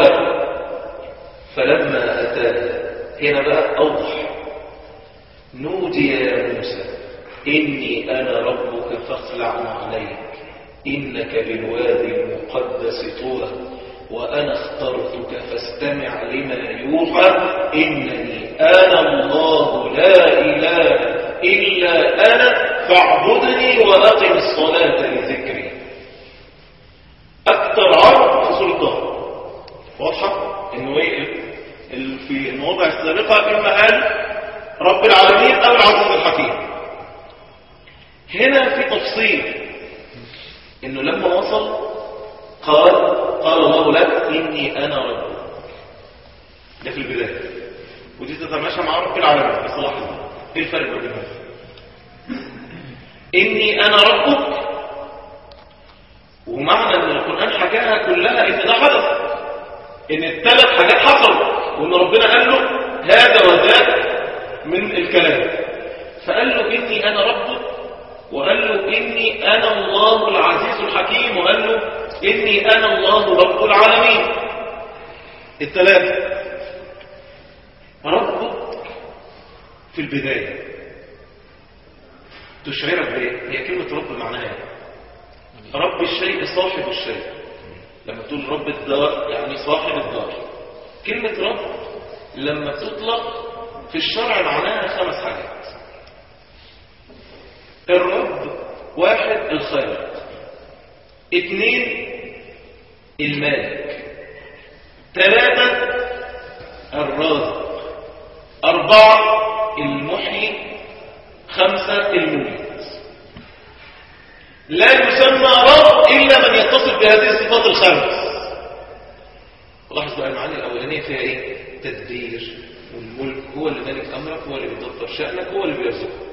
فلما أتاه هنا بقى أوضح نودي يا موسى إني أنا ربك فاخلع عليك إنك بالوادي المقدس طوى وأنا اخترتك فاستمع لما يوحى إنني أنا الله لا إله إلا أنا فاعبدني وأقم الصلاة لذكري أكثر عرض في سلطان واضحة إنه إيه في المواضع السابقة إما قال رب العالمين أو العزيز الحكيم هنا في تفصيل إنه لما وصل قال قال الله لك إني أنا ربك ده في البداية ودي تتماشى مع رب العالمين بس لاحظ ايه الفرق بينهم إني أنا ربك ومعنى أن القرآن حكاها كلها إن ده حدث إن الثلاث حاجات حصلوا وإن ربنا قال له هذا وذاك من الكلام فقال له إني أنا ربك وقال له إني أنا الله العزيز الحكيم وقال له إني أنا الله رب العالمين الثلاثة ربك في البداية تشعرك بإيه؟ هي كلمة رب معناها ايه؟ رب الشيء صاحب الشيء لما تقول رب الدار يعني صاحب الدار كلمة رب لما تطلق في الشرع معناها خمس حاجات الرب واحد الخالق اثنين المالك ثلاثة الرازق أربعة المحيي خمسة المميت لا يسمى رب إلا من يتصف بهذه الصفات الخمس لاحظ بقى المعاني الأولانية فيها إيه تدبير والملك هو اللي مالك أمرك هو اللي بيدبر شأنك هو اللي بيرزقك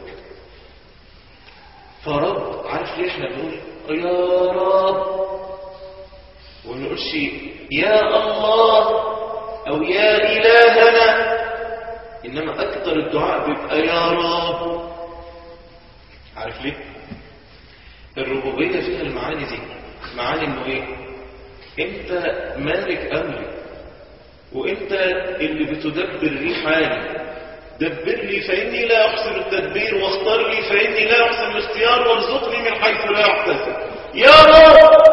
فرب عارف ليه احنا بنقول يا رب وما نقولش يا الله أو يا إلهنا إنما أكثر الدعاء بيبقى يا رب عارف ليه؟ الربوبية فيها المعاني دي معاني إنه إيه؟ أنت مالك أمري وأنت اللي بتدبر لي حالي دبر لي فإني لا أحسن التدبير واختار لي فإني لا أحسن الاختيار وارزقني من حيث لا أحتسب يا رب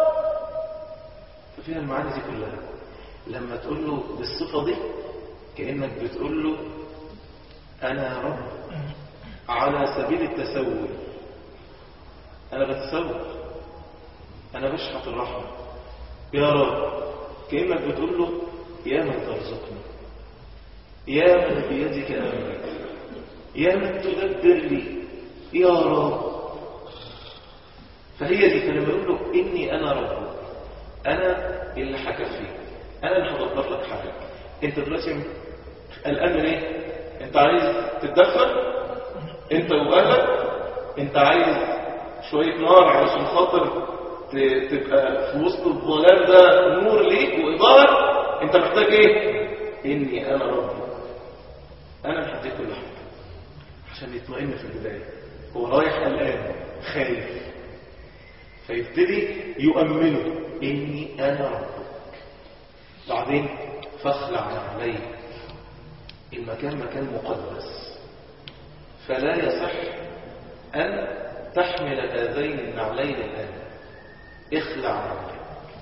فيها المعاني دي كلها لما تقول له بالصفة دي كأنك بتقول له أنا رب على سبيل التسول أنا بتسول أنا بشحط الرحمة يا رب كأنك بتقول له يا من ترزقني يا من بيدك أمري يا من تدبر لي يا رب فهي دي فلما يقول له إني أنا ربك أنا اللي حكى فيك أنا اللي هدبر لك حالك أنت دلوقتي قلقان من إيه؟ أنت عايز تتدفن؟ أنت وأهلك؟ أنت عايز شوية نار علشان خاطر ت- تبقى في وسط الظلام ده نور ليك وإضاءة أنت محتاج إيه؟ إني أنا ربك أنا اللي هديك كل حاجة عشان يطمئن في البداية هو رايح قلقان خايف فيبتدي يؤمنه إني أنا ربك بعدين فاخلع عليه المكان مكان مقدس فلا يصح أن تحمل هذين النعلين الآن اخلع عليه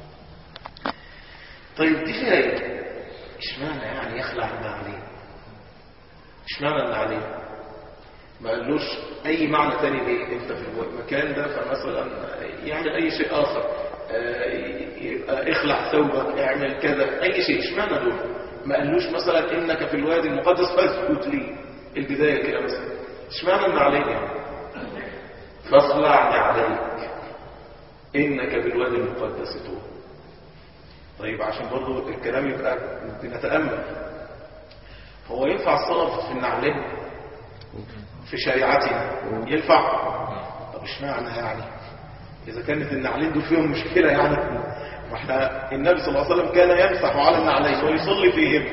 طيب دي فيها ايه؟ اشمعنى يعني يخلع النعلين اشمعنى النعلين ما قالوش اي معنى تاني ليه انت في المكان ده فمثلا يعمل اي شيء اخر آه، يبقى اخلع ثوبك اعمل كذا اي شيء اشمعنى دول ما قالوش مثلا انك في الوادي المقدس فاسجد لي البدايه كده مثلا اشمعنى النعلين يعني فاخلع عليك انك بالوادي المقدس طول طيب عشان برضو الكلام يبقى بنتامل هو ينفع الصلاه في النعلين في شريعتنا ينفع طب اشمعنى يعني اذا كانت النعلين دول فيهم مشكله يعني واحنا النبي صلى الله عليه وسلم كان يمسح على النعلين ويصلي فيهم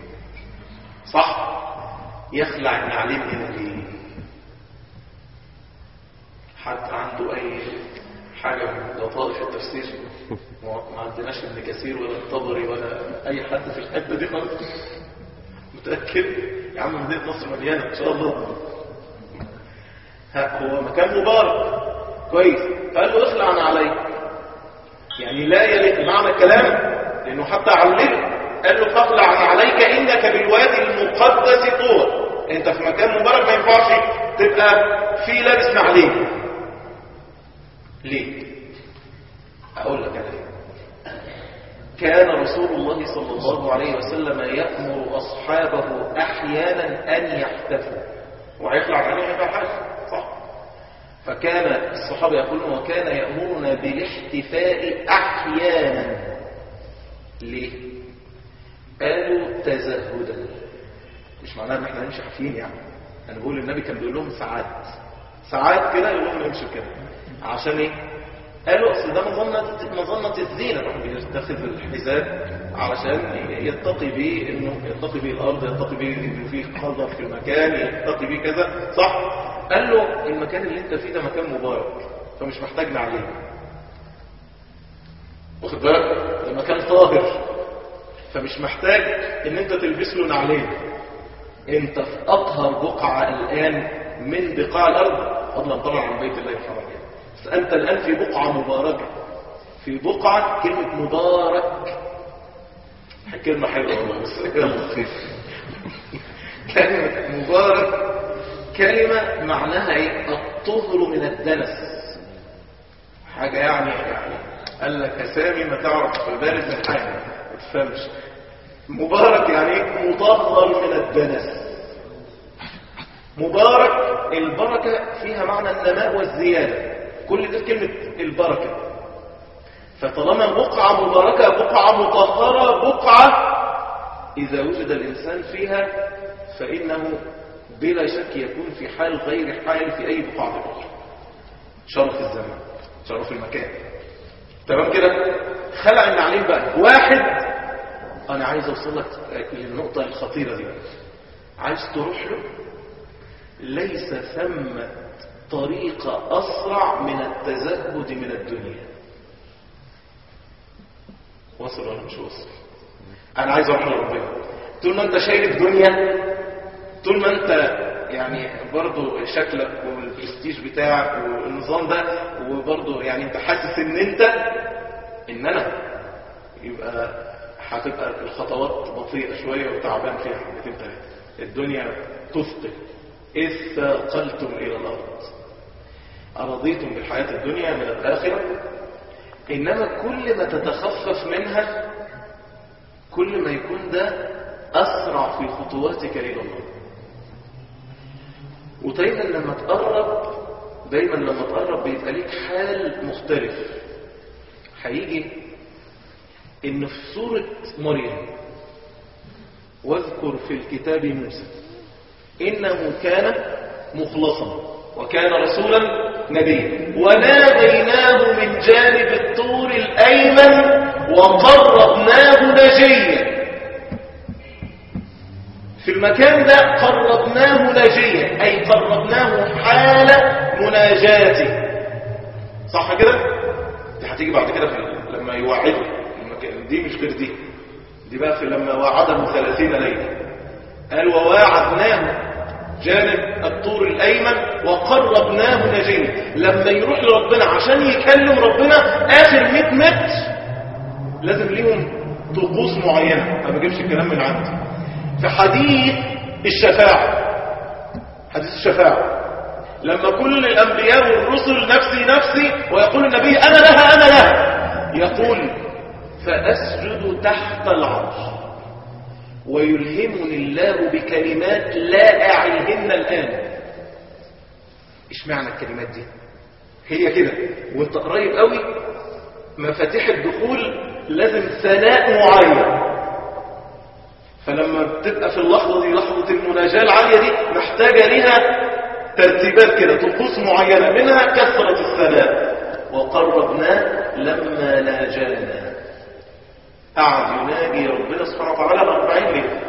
صح يخلع النعلين هنا ليه حد عنده اي حاجه من لطائف التفسير ما عندناش ابن كثير ولا الطبري ولا اي حد في الحته دي خالص متاكد يا عم مدينه نصر مليانه ان شاء الله ها هو مكان مبارك كويس فقال له اخلع عن عليك يعني لا يليق معنى الكلام لانه حتى علمه قال له فاخلع عن عليك انك بالوادي المقدس طول انت في مكان مبارك ما ينفعش تبقى في لابس نعلين ليه اقول لك انا ليه كان رسول الله صلى الله عليه وسلم يأمر أصحابه أحيانا أن يحتفوا وهيخلع عليه هيبقى حاجة صح فكان الصحابة يقولون وكان يأمرنا بالاحتفاء أحيانا ليه؟ قالوا تزهدا مش معناها ان احنا نمشي حافيين يعني انا بقول النبي كان بيقول لهم ساعات ساعات كده يقول لهم نمشي كده عشان ايه قالوا اصل ده مظنة مظنة الزينة الواحد بيتخذ الحذاء علشان يتقي بيه انه يتقي بيه الارض يتقي بيه انه فيه قدر في المكان يتقي بيه كذا صح قال له المكان اللي انت فيه ده مكان مبارك فمش محتاج عليه واخد بالك ده مكان طاهر فمش محتاج ان انت تلبس له نعلين انت في اطهر بقعة الان من بقاع الارض فضلا طبعا عن بيت الله الحرام يعني. بس انت الان في بقعة مباركة في بقعة كلمة مبارك كلمة حلوة والله بس كلمة مبارك كلمة معناها ايه الطهر من الدنس حاجة يعني يعني قال لك اسامي ما تعرف بارد من حاجة ما تفهمش مبارك يعني ايه مطهر من الدنس مبارك البركة فيها معنى النماء والزيادة كل ده كلمة البركة فطالما بقعة مباركة بقعة مطهرة بقعة إذا وجد الإنسان فيها فإنه بلا شك يكون في حال غير حال في أي بقعة أخرى شرف الزمان شرف المكان تمام كده خلع النعلين بقى واحد انا عايز اوصل لك للنقطة الخطيرة دي عايز تروح له ليس ثم طريقة اسرع من التزهد من الدنيا وصل ولا مش وصل انا عايز اروح لربنا طول ما انت شايل الدنيا طول ما انت يعني برضو شكلك والبرستيج بتاعك والنظام ده وبرضو يعني انت حاسس ان انت ان انا يبقى هتبقى الخطوات بطيئة شوية وتعبان فيها حبتين ثلاثة الدنيا تثقل إذ ثاقلتم إلى الأرض أرضيتم بالحياة الدنيا من الآخرة إنما كل ما تتخفف منها كل ما يكون ده أسرع في خطواتك إلى الله ودايما لما تقرب دايما لما تقرب بيبقى ليك حال مختلف هيجي ان في سورة مريم واذكر في الكتاب موسى انه كان مخلصا وكان رسولا نبيا وناديناه من جانب الطور الايمن وقربناه نجيا في المكان ده قربناه نجيا اي قربناه حال مناجاته صح كده دي هتيجي بعد كده في لما يوعده المكان دي مش غير دي دي بقى في لما وعده ثلاثين ليلة قال وواعدناه جانب الطور الأيمن وقربناه نجيا لما يروح لربنا عشان يكلم ربنا آخر 100 متر لازم ليهم طقوس معينة ما بجيبش الكلام من عندي في حديث الشفاعة حديث الشفاعة لما كل الأنبياء والرسل نفسي نفسي ويقول النبي أنا لها أنا لها يقول فأسجد تحت العرش ويلهمني الله بكلمات لا أعيهن الآن إيش معنى الكلمات دي هي كده وانت قريب قوي مفاتيح الدخول لازم ثناء معين فلما بتبقى في اللحظة دي لحظة المناجاة العالية دي محتاجة لها ترتيبات كده طقوس معينة منها كثرة الثناء وقربناه لما ناجانا قعد يناجي ربنا سبحانه وتعالى أربعين ليلة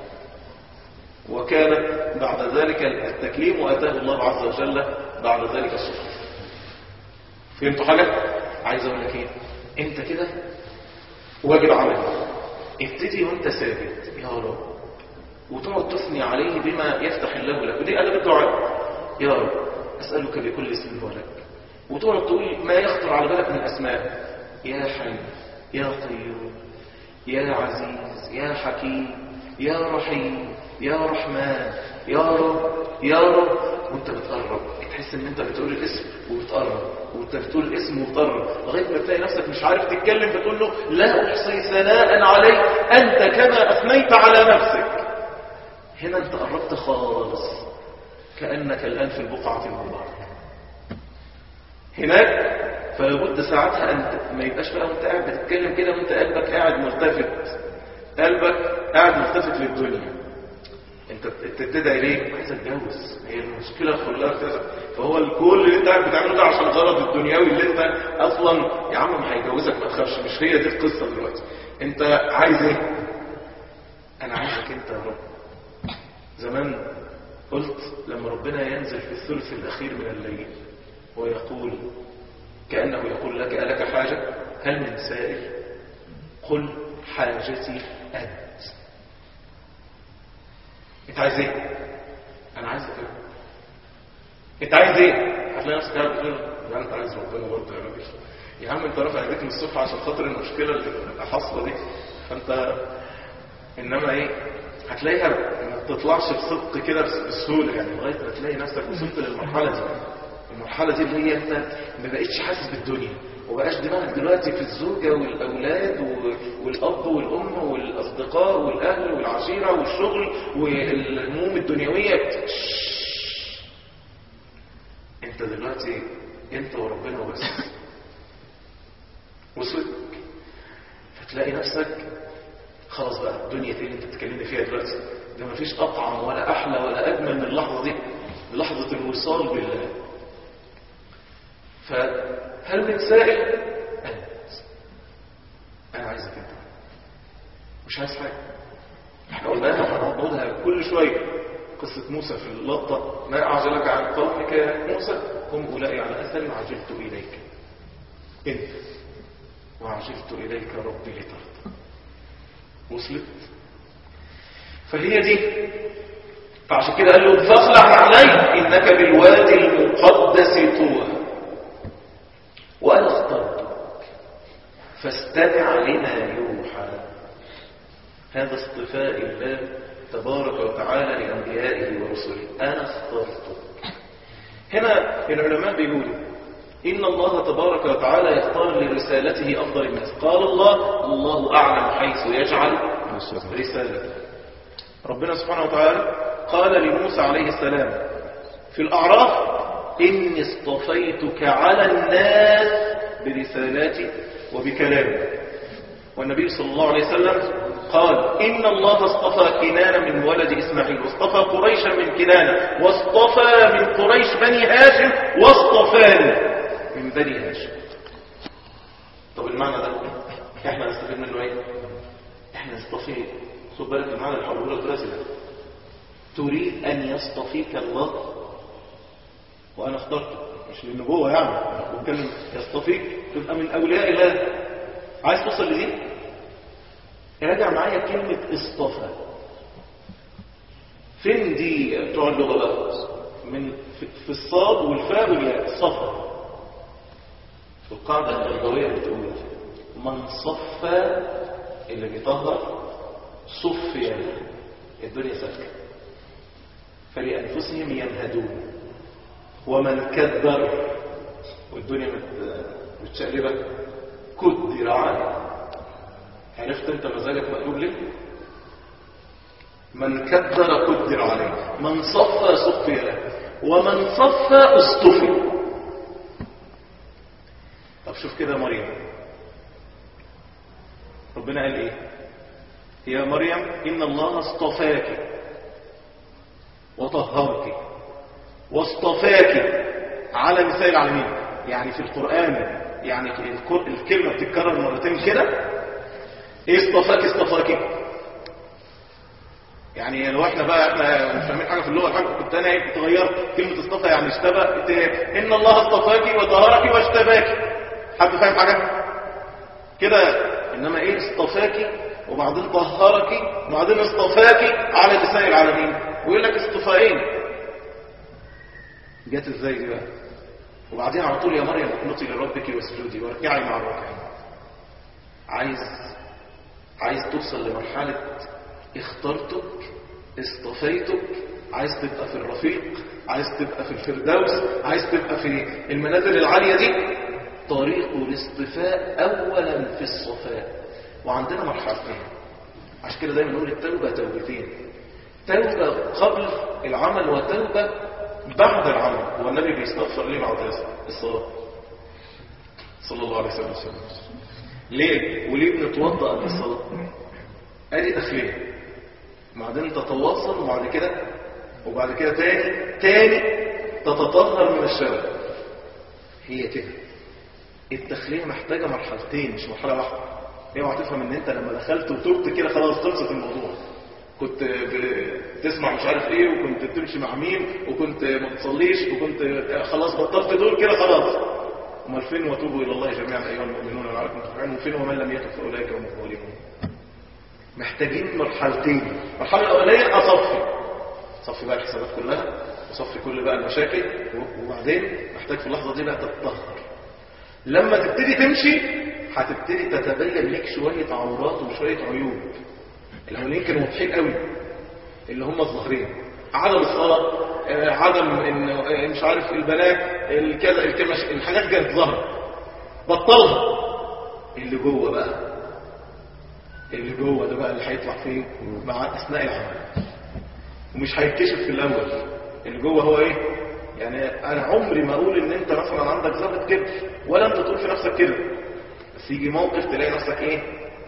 وكانت بعد ذلك التكليم وأتاه الله عز وجل بعد ذلك الصفر فهمتوا حاجة؟ عايز أقول لك إيه؟ أنت كده واجب عليك ابتدي وانت ساجد يا رب وتقعد تثني عليه بما يفتح الله لك ودي أدب الدعاء يا رب أسألك بكل اسم هو لك وتقعد تقول ما يخطر على بالك من أسماء يا حي يا قيوم يا عزيز يا حكيم يا رحيم يا رحمن يا رب يا رب وانت بتقرب تحس ان انت بتقول الاسم وبتقرب وانت بتقول الاسم وبتقرب لغايه ما تلاقي نفسك مش عارف تتكلم فتقول له لا احصي ثناء عليك انت كما اثنيت على نفسك هنا انت قربت خالص كانك الان في البقعه المباركه هناك فلابد ساعتها ان ما يبقاش بقى وانت قاعد بتتكلم كده وانت قلبك قاعد ملتفت قلبك قاعد ملتفت للدنيا انت بتبتدي ليه عايز اتجوز هي المشكله كلها كده فهو الكل اللي انت قاعد بتعمله ده عشان الغرض الدنيوي اللي انت اصلا يا عم ما هيجوزك ما تخافش مش هي دي القصه دلوقتي انت عايز ايه انا عايزك انت يا رب زمان قلت لما ربنا ينزل في الثلث الاخير من الليل ويقول كانه يقول لك الك حاجه هل من سائل قل حاجتي انت انت عايز ايه انا عايز كده انت عايز ايه هتلاقي نفسك قاعد بتقول لا انت عايز ربنا برضه يا راجل يا عم انت رافع ايديك من الصبح عشان خاطر المشكله اللي حاصله دي فانت انما ايه هتلاقيها ما بتطلعش بصدق كده بسهوله يعني لغايه ما تلاقي نفسك وصلت للمرحله دي المرحله دي اللي هي انت ما بقتش حاسس بالدنيا وبقاش دماغك دلوقتي في الزوجة والأولاد والأب والأم والأصدقاء والأهل والعشيرة والشغل والهموم الدنيوية انت دلوقتي انت وربنا وبس وصلت فتلاقي نفسك خلاص بقى الدنيا دي اللي انت بتتكلمني فيها دلوقتي ده مفيش أطعم ولا أحلى ولا أجمل من اللحظة دي لحظة الوصال بالله فهل من سائل أنت أنا عايزك أنت مش عايز حاجة احنا قلناها هنعبدها كل شوية قصة موسى في اللقطة ما أعجلك عن قومك يا موسى هم أولئك على أثر عجلت إليك انت وعجلت إليك ربي لترضى وصلت فهي دي فعشان كده قال له فاخلع عليك إنك بالوادي المقدس طوى وأنا اخترتك فاستمع لما يوحى هذا اصطفاء الله تبارك وتعالى لأنبيائه ورسله أنا اخترتك هنا العلماء بيقولوا إن الله تبارك وتعالى يختار لرسالته أفضل الناس قال الله الله أعلم حيث يجعل رسالته ربنا سبحانه وتعالى قال لموسى عليه السلام في الأعراف إني اصطفيتك على الناس برسالاتي وبكلامي والنبي صلى الله عليه وسلم قال إن الله اصطفى كنانة من ولد إسماعيل واصطفى قريشا من كنانة واصطفى من قريش بني هاشم واصطفاني من بني هاشم طب المعنى ده احنا نستفيد منه ايه احنا نصطفي خد بالك المعنى اللي حوله لك راسل تريد ان يصطفيك الله وانا اخترتك مش للنبوه يعني انا بتكلم يصطفيك تبقى من اولياء الله عايز توصل لدي راجع معايا كلمه اصطفى فين دي بتوع اللغه بقى من في الصاد والفاء والياء صفا القاعده اللغويه بتقول من صفى اللي بيطهر صفي الدنيا سالكه فلانفسهم ينهدون ومن كدر والدنيا متشقلبه كدر عليه عرفت انت مزاجك مقلوب ليه من كدر كدر عليه من صفى صفي له ومن صفى اصطفي طب شوف كده مريم ربنا قال ايه يا مريم ان الله اصطفاك وطهرك واصطفاك على نساء العالمين يعني في القرآن يعني الكلمة بتتكرر مرتين كده ايه اصطفاك اصطفاك يعني لو احنا بقى احنا مش فاهمين حاجه في اللغه حاجه كنت انا ايه كنت غيرت كلمه اصطفى يعني اشتبى ان الله اصطفاك وطهرك واشتباك حد فاهم حاجه كده انما ايه اصطفاك وبعدين طهرك وبعدين اصطفاك على نساء العالمين ويقول لك اصطفائين جت ازاي دي بقى وبعدين على طول يا مريم اقنطي لربك واسجدي واركعي مع الراكعين عايز عايز توصل لمرحله اخترتك اصطفيتك عايز تبقى في الرفيق عايز تبقى في الفردوس عايز تبقى في المنازل العالية دي طريق الاصطفاء اولا في الصفاء وعندنا مرحلتين عشان كده دايما نقول التوبة توبتين توبة قبل العمل وتوبة بعد العمل هو النبي بيستغفر ليه بعد الصلاة صلى الله عليه وسلم ليه وليه بنتوضأ قبل الصلاة ادي تخليه بعدين تتواصل وبعد كده وبعد كده تاني تاني تتطهر من الشرع هي كده التخليه محتاجه مرحلتين مش مرحله واحده اوعى تفهم ان انت لما دخلت وتبت كده خلاص خلصت الموضوع كنت بتسمع مش عارف ايه وكنت بتمشي مع مين وكنت ما بتصليش وكنت خلاص بطلت دول كده خلاص امال فين وتوبوا الى الله جميعا ايها المؤمنون لعلكم تفلحون وفين ومن لم يتب فاولئك هم الظالمون محتاجين مرحلتين المرحله الاولانيه اصفي صفي بقى الحسابات كلها وصفي كل بقى المشاكل وبعدين محتاج في اللحظه دي بقى تتطهر لما تبتدي تمشي هتبتدي تتبين لك شويه عورات وشويه عيوب الاولين كانوا واضحين قوي اللي هم الظاهرين عدم الصلاه آه، عدم ان آه، مش عارف البنات الكذا الكلمه الحاجات كانت ظاهره بطلها اللي جوه بقى اللي جوه ده بقى اللي هيطلع فيه مع اثناء العمل ومش هيتكشف في الاول اللي جوه هو ايه يعني انا عمري ما اقول ان انت مثلا عندك ذره كبر ولا انت تقول في نفسك كده بس يجي موقف تلاقي نفسك ايه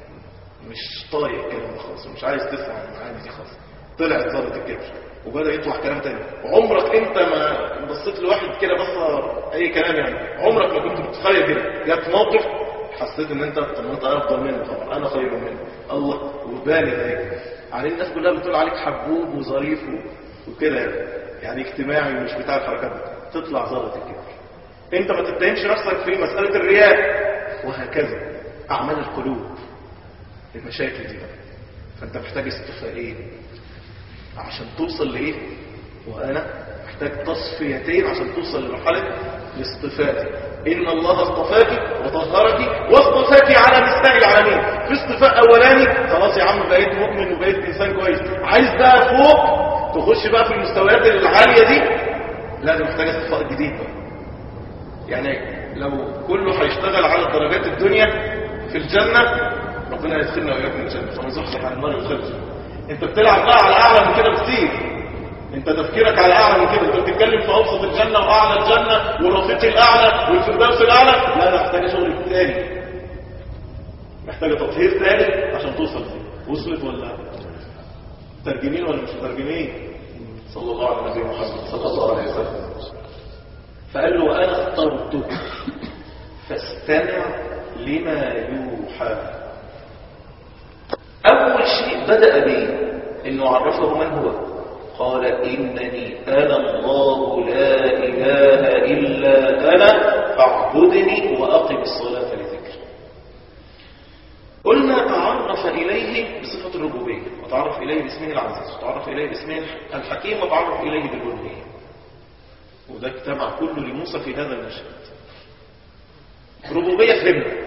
مش طايق الكلام ده خالص ومش عايز تسمع المعاني دي خالص طلعت ذره الكبر وبدا يطلع كلام تاني عمرك انت ما بصيت لواحد كده بصه اي كلام يعني عمرك ما كنت بتتخيل كده جت موقف حسيت ان انت طب ما انت افضل منه طبعا انا خير منه الله وباني ده عليه الناس كلها بتقول عليك حبوب وظريف و- وكده يعني اجتماعي مش بتاع الحركات دي تطلع ظابط الكبر انت ما تتهمش نفسك في مسألة الرياء وهكذا اعمال القلوب المشاكل دي بقى فانت محتاج استفاءين عشان توصل لايه وانا محتاج تصفيتين عشان توصل لمرحله الاصطفاء ان الله اصطفاك وطهرك واصطفاك على نساء العالمين في اصطفاء اولاني خلاص يا عم بقيت مؤمن وبقيت انسان كويس عايز بقى فوق تخش بقى في المستويات العاليه دي لا ده محتاج اصطفاء جديد بقى يعني لو كله هيشتغل على درجات الدنيا في الجنة ربنا يدخلنا وإياكم الجنة فما زحزح عن النار يدخل الجنة انت بتلعب بقى على أعلى من كده بكتير انت تفكيرك على أعلى من كده انت بتتكلم في أوسط الجنة وأعلى الجنة والرفيق الأعلى والفردوس الأعلى لا أنا محتاجة شغل تاني محتاجة تطهير تاني عشان توصل فيه وصلت ولا ترجمين ولا مش مترجمين صلى الله على نبينا محمد صلى الله عليه وسلم فقال له وأنا اخترتك فاستمع لما يوحى أول شيء بدأ به إنه عرفه من هو قال إنني أنا الله لا إله إلا أنا فاعبدني وأقم الصلاة لذكري قلنا تعرف إليه بصفة الربوبية وتعرف إليه باسمه العزيز وتعرف إليه باسمه الحكيم وتعرف إليه بالألوهية وده اجتمع كله لموسى في هذا المشهد ربوبية فهمنا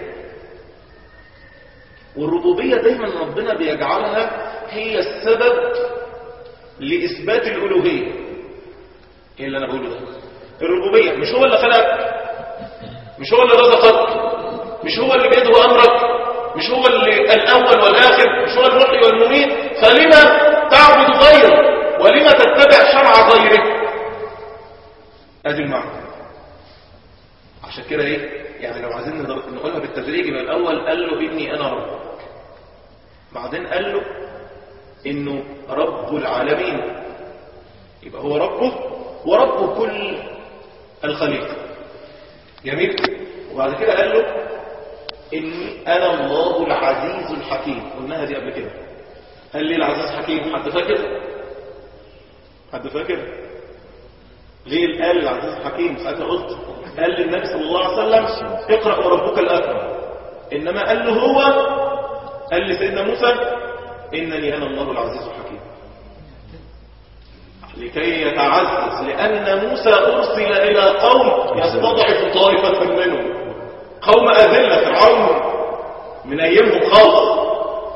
والربوبية دايما ربنا بيجعلها هي السبب لإثبات الألوهية ايه اللي أنا بقوله ده الربوبية مش هو اللي خلقك مش هو اللي رزقك مش هو اللي بيده أمرك مش هو اللي الأول والآخر مش هو المحيي والمميت فلما تعبد غيره ولما تتبع شرع غيره ادي المعنى عشان كده ايه يعني لو عايزين نضر- نقولها بالتدريج يبقى الاول قال له اني انا ربك بعدين قال له انه رب العالمين يبقى هو ربه ورب كل الخليقه جميل وبعد كده قال له اني انا الله العزيز الحكيم قلناها دي قبل كده قال لي العزيز حكيم حد فاكر حد فاكر ليه قال العزيز الحكيم ساعتها قلت قال للنبي صلى الله عليه وسلم اقرأ وربك الأكرم إنما قال له هو قال لسيدنا موسى إنني أنا الله العزيز الحكيم لكي يتعزز لأن موسى أرسل إلى قوم يستضعف طائفة منهم قوم أذلة فرعون من أيامهم خالص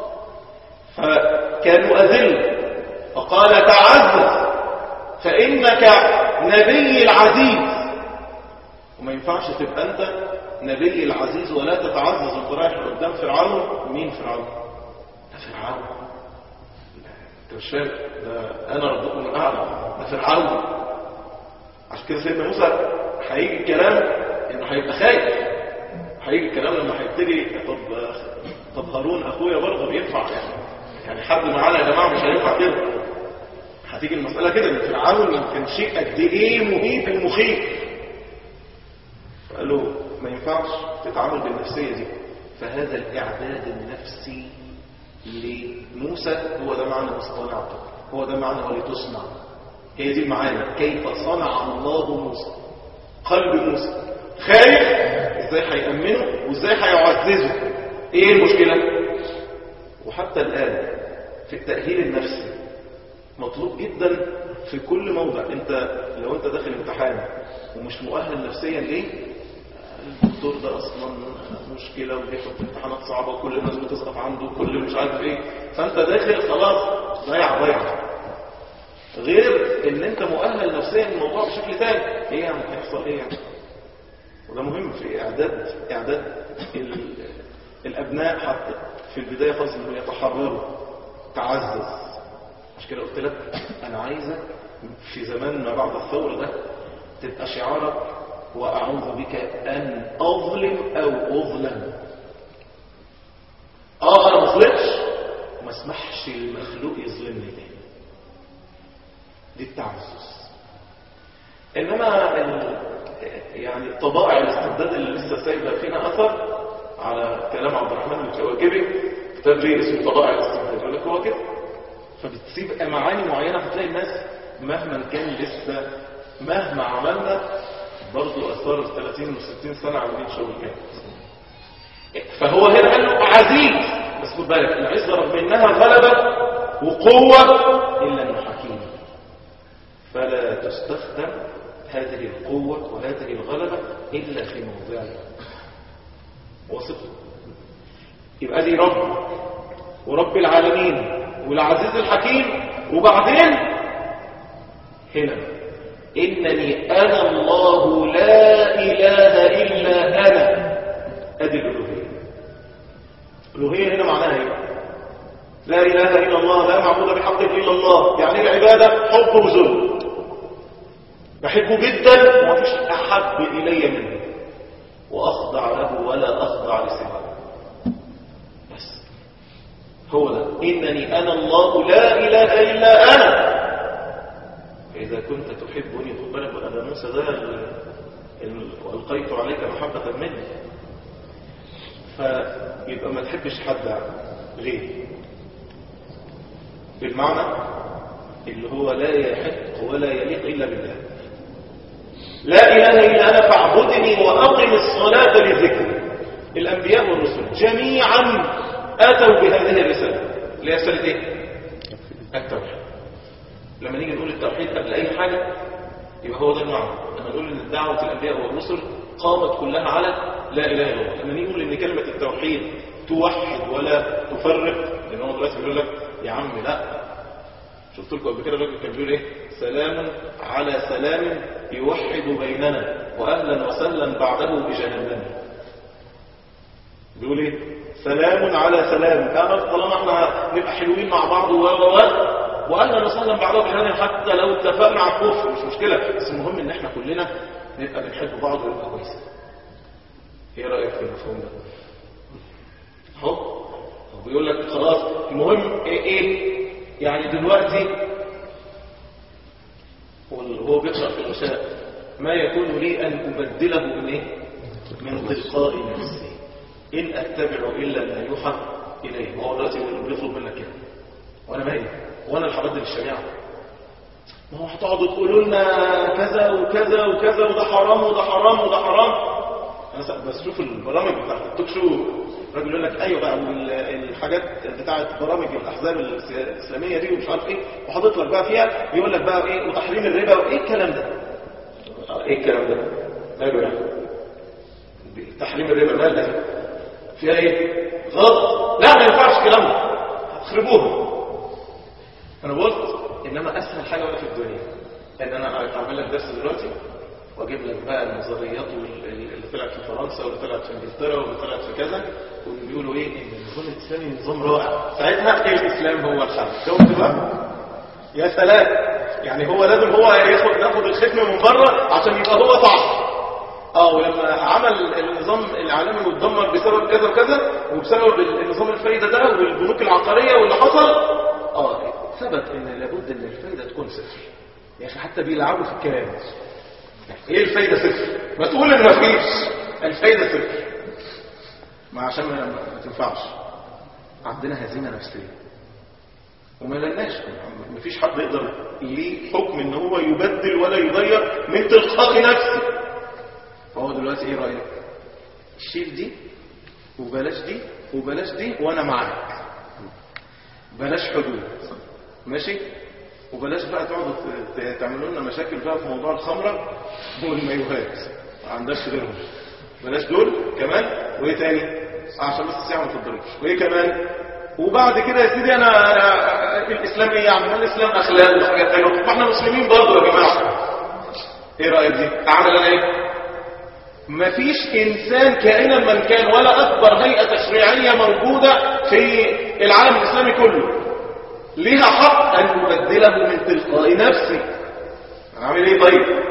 فكانوا أذلة فقال تعزز فإنك نبي العزيز وما ينفعش تبقى أنت نبي العزيز ولا تتعزز وانت رايح قدام فرعون مين فرعون؟ ده فرعون انت مش فاهم ده انا ربكم الاعلى ده فرعون عشان كده سيدنا موسى هيجي الكلام انه هيبقى خايف هيجي الكلام لما هيبتدي طب طب هارون اخويا برضه بينفع يعني يعني حد معانا يا جماعه مش هينفع كده هتيجي المساله كده ان فرعون كان شيء قد ايه مهيب ومخيف فقال له ما ينفعش تتعامل بالنفسيه دي فهذا الاعداد النفسي لموسى هو ده معنى مصطنعته هو ده معنى ولتصنع هي دي المعاني كيف صنع الله موسى قلب موسى خايف ازاي هيأمنه وازاي هيعززه ايه المشكلة وحتى الآن في التأهيل النفسي مطلوب جدا في كل موضع انت لو انت داخل امتحان ومش مؤهل نفسيا ليه الدكتور ده اصلا مشكله وبيحط امتحانات صعبه وكل الناس بتسقط عنده وكل مش عارف ايه فانت داخل خلاص ضيع ضيع غير ان انت مؤهل نفسيا للموضوع بشكل تاني ايه يعني هيحصل ايه يعني وده مهم في اعداد اعداد ال- الابناء حتى في البدايه خالص انهم يتحرروا تعزز عشان كده قلت لك انا عايزك في زمان ما بعد الثوره ده تبقى شعارك واعوذ بك ان اظلم او اظلم اه انا ما ظلمتش وما اسمحش المخلوق يظلمني تاني دي التعزز انما ال... يعني طبائع الاستبداد اللي لسه سايبه فينا اثر على كلام عبد الرحمن الكواكبي كتاب ليه اسمه فضائع الاستنتاج يقول لك هو كده فبتسيب معاني معينة هتلاقي الناس مهما كان لسه مهما عملنا برضه أثار 30 و 60 سنة عاملين شغل كامل فهو هنا قال له عزيز بس خد بالك العزة رغم انها غلبة وقوة إلا انه حكيم فلا تستخدم هذه القوة وهذه الغلبة إلا في موضعها واثق يبقى دي رب ورب العالمين والعزيز الحكيم وبعدين هنا إنني أنا الله لا إله إلا أنا أدي الألوهية الألوهية هنا معناها إيه لا إله إلا الله لا معبود بحق إلا الله يعني العبادة حب وذل بحبه جدا ومفيش أحب إلي منه وأخضع له ولا أخضع لسواه بس هو ده إنني أنا الله لا إله إلا أنا فإذا كنت تحبني خد بالك بقى ده موسى ده وألقيت عليك محبة مني فيبقى ما تحبش حد غير بالمعنى اللي هو لا يحق ولا يليق إلا بالله لا إله إلا أنا فاعبدني وأقم الصلاة لذكري الأنبياء والرسل جميعا أتوا بهذه الرسالة اللي هي رسالة إيه؟ التوحيد لما نيجي نقول التوحيد قبل أي حاجة يبقى هو ده المعنى لما نقول إن دعوة الأنبياء والرسل قامت كلها على لا إله إلا الله لما نيجي نقول إن كلمة التوحيد توحد ولا تفرق لأن هو دلوقتي بيقول لك يا عم لا شفت لكم قبل كده الراجل كان بيقول ايه سلام على سلام يوحد بيننا واهلا وسهلا بعده بجهنم بيقول ايه سلام على سلام انا طالما احنا نبقى حلوين مع بعض و و واهلا وسهلا بعده بجهنم حتى لو اتفقنا على الكفر مش مشكله بس المهم ان احنا كلنا نبقى بنحب بعض ونبقى كويسين ايه رايك في المفهوم ده اهو بيقول لك خلاص المهم ايه, إيه؟ يعني دلوقتي وهو بيقرأ في العشاء ما يكون لي أن أبدله من إيه؟ من تلقاء نفسي إن أتبع إلا ما يوحى إليه وهو دلوقتي بيطلب منك كده وأنا مالي وأنا اللي هبدل الشريعة ما هو هتقعدوا تقولوا لنا كذا وكذا وكذا وده حرام وده حرام وده حرام أنا بس شوف البرامج بتاعت التوك شو الراجل يقول لك ايوه بقى الحاجات بتاعه برامج الاحزاب الاسلاميه دي ومش عارف ايه وحاطط لك بقى فيها يقول لك بقى ايه وتحريم الربا وايه الكلام ده ايه الكلام ده ماله يعني تحريم الربا مال ده فيها ايه غلط لا ما ينفعش الكلام ده هتخربوها انا قلت انما اسهل حاجه بقى في الدنيا ان انا اعمل لك درس دلوقتي واجيب لك بقى النظريات اللي طلعت في فرنسا واللي طلعت في انجلترا واللي طلعت في كذا وبيقولوا ايه ان النظام الاسلامي نظام رائع ساعتها ايه الاسلام هو الحل شفت بقى يا سلام يعني هو لازم هو ياخد ياخد الختم من بره عشان يبقى هو صح اه ولما عمل النظام العالمي واتدمر بسبب كذا وكذا وبسبب النظام الفايده ده والبنوك العقاريه واللي حصل اه ثبت ان لابد ان الفايده تكون صفر يا اخي حتى بيلعبوا في الكلام ايه الفايدة صفر ما تقول ان مفيش الفايدة صفر ما عشان ما, ما تنفعش عندنا هزيمة نفسية وما لناش مفيش حد يقدر ليه حكم ان هو يبدل ولا يغير من تلقاء نفسه فهو دلوقتي ايه رأيك شيل دي وبلاش دي وبلاش دي وانا معاك بلاش حدود ماشي وبلاش بقى تقعدوا تعملوا لنا مشاكل بقى في موضوع الخمرة والمايوهات ما عندناش غيرهم بلاش دول كمان وايه تاني عشان بس الساعه ما تضربش وايه كمان وبعد كده يا سيدي انا, أنا الاسلام ايه يعني الاسلام اخلاق وحاجات حلوه ما احنا مسلمين برضه يا جماعه ايه رايك دي اعمل انا ايه مفيش انسان كائنا من كان ولا اكبر هيئه تشريعيه موجوده في العالم الاسلامي كله ليها حق أن أبدله من تلقاء نفسي أعمل إيه طيب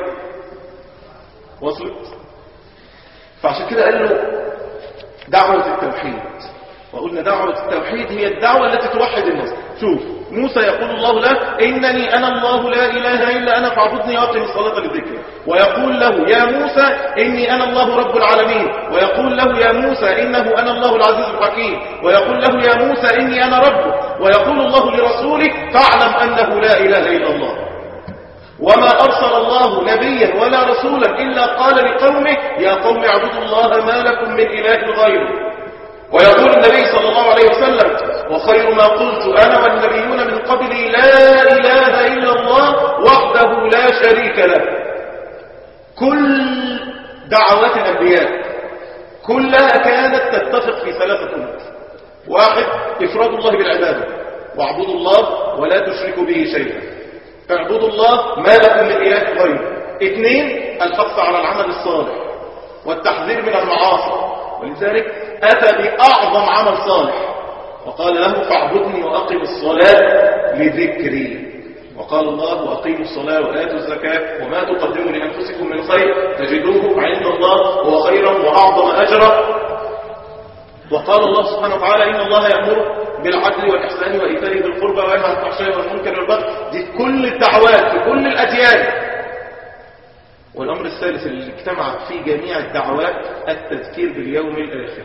وصلت فعشان كده قال له دعوة التوحيد وقلنا دعوة التوحيد هي الدعوة التي توحد الناس شوف موسى يقول الله له إنني أنا الله لا إله إلا أنا فاعبدني وأقم الصلاة للذكر ويقول له يا موسى إني أنا الله رب العالمين ويقول له يا موسى إنه أنا الله العزيز الحكيم ويقول له يا موسى إني أنا ربك ويقول الله لرسوله فاعلم أنه لا إله إلا الله وما أرسل الله نبيا ولا رسولا إلا قال لقومه يا قوم اعبدوا الله ما لكم من إله غيره ويقول النبي صلى الله عليه وسلم وخير ما قلت أنا والنبيون من قبلي لا إله إلا الله وحده لا شريك له كل دعوات الأنبياء كلها كانت تتفق في ثلاثة أمور واحد إفراد الله بالعبادة واعبدوا الله ولا تشركوا به شيئا اعبدوا الله ما لكم من إله غيره اثنين الحث على العمل الصالح والتحذير من المعاصي ولذلك أتى بأعظم عمل صالح وقال له فاعبدني وأقم الصلاة لذكري وقال الله وأقيموا الصلاة وآتوا الزكاة وما تقدموا لأنفسكم من خير تجدوه عند الله هو خيرا وأعظم أجرا وقال الله سبحانه وتعالى إن الله يأمر بالعدل والإحسان وإيتاء ذي القربى وينهى عن الفحشاء والمنكر والبغي دي كل الدعوات في كل الأديان والأمر الثالث اللي اجتمعت فيه جميع الدعوات التذكير باليوم الآخر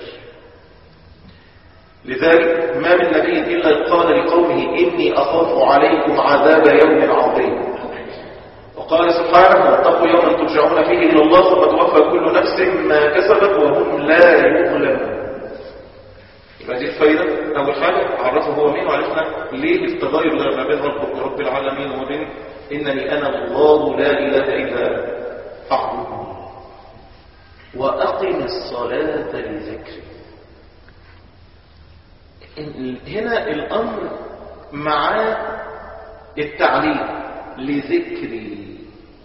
لذلك ما من نبي إلا قال لقومه إني أخاف عليكم عذاب يوم عظيم وقال سبحانه واتقوا يوما ترجعون فيه إلى الله ثم توفى كل نفس ما كسبت وهم لا يظلمون يبقى دي الفايدة أول حاجة عرفه هو مين وعرفنا ليه التغير ده ما بين رب, رب العالمين وما بين إنني أنا الله لا إله إلا أنا فاعبدني وأقم الصلاة لذكري هنا الأمر مع التعليم لذكري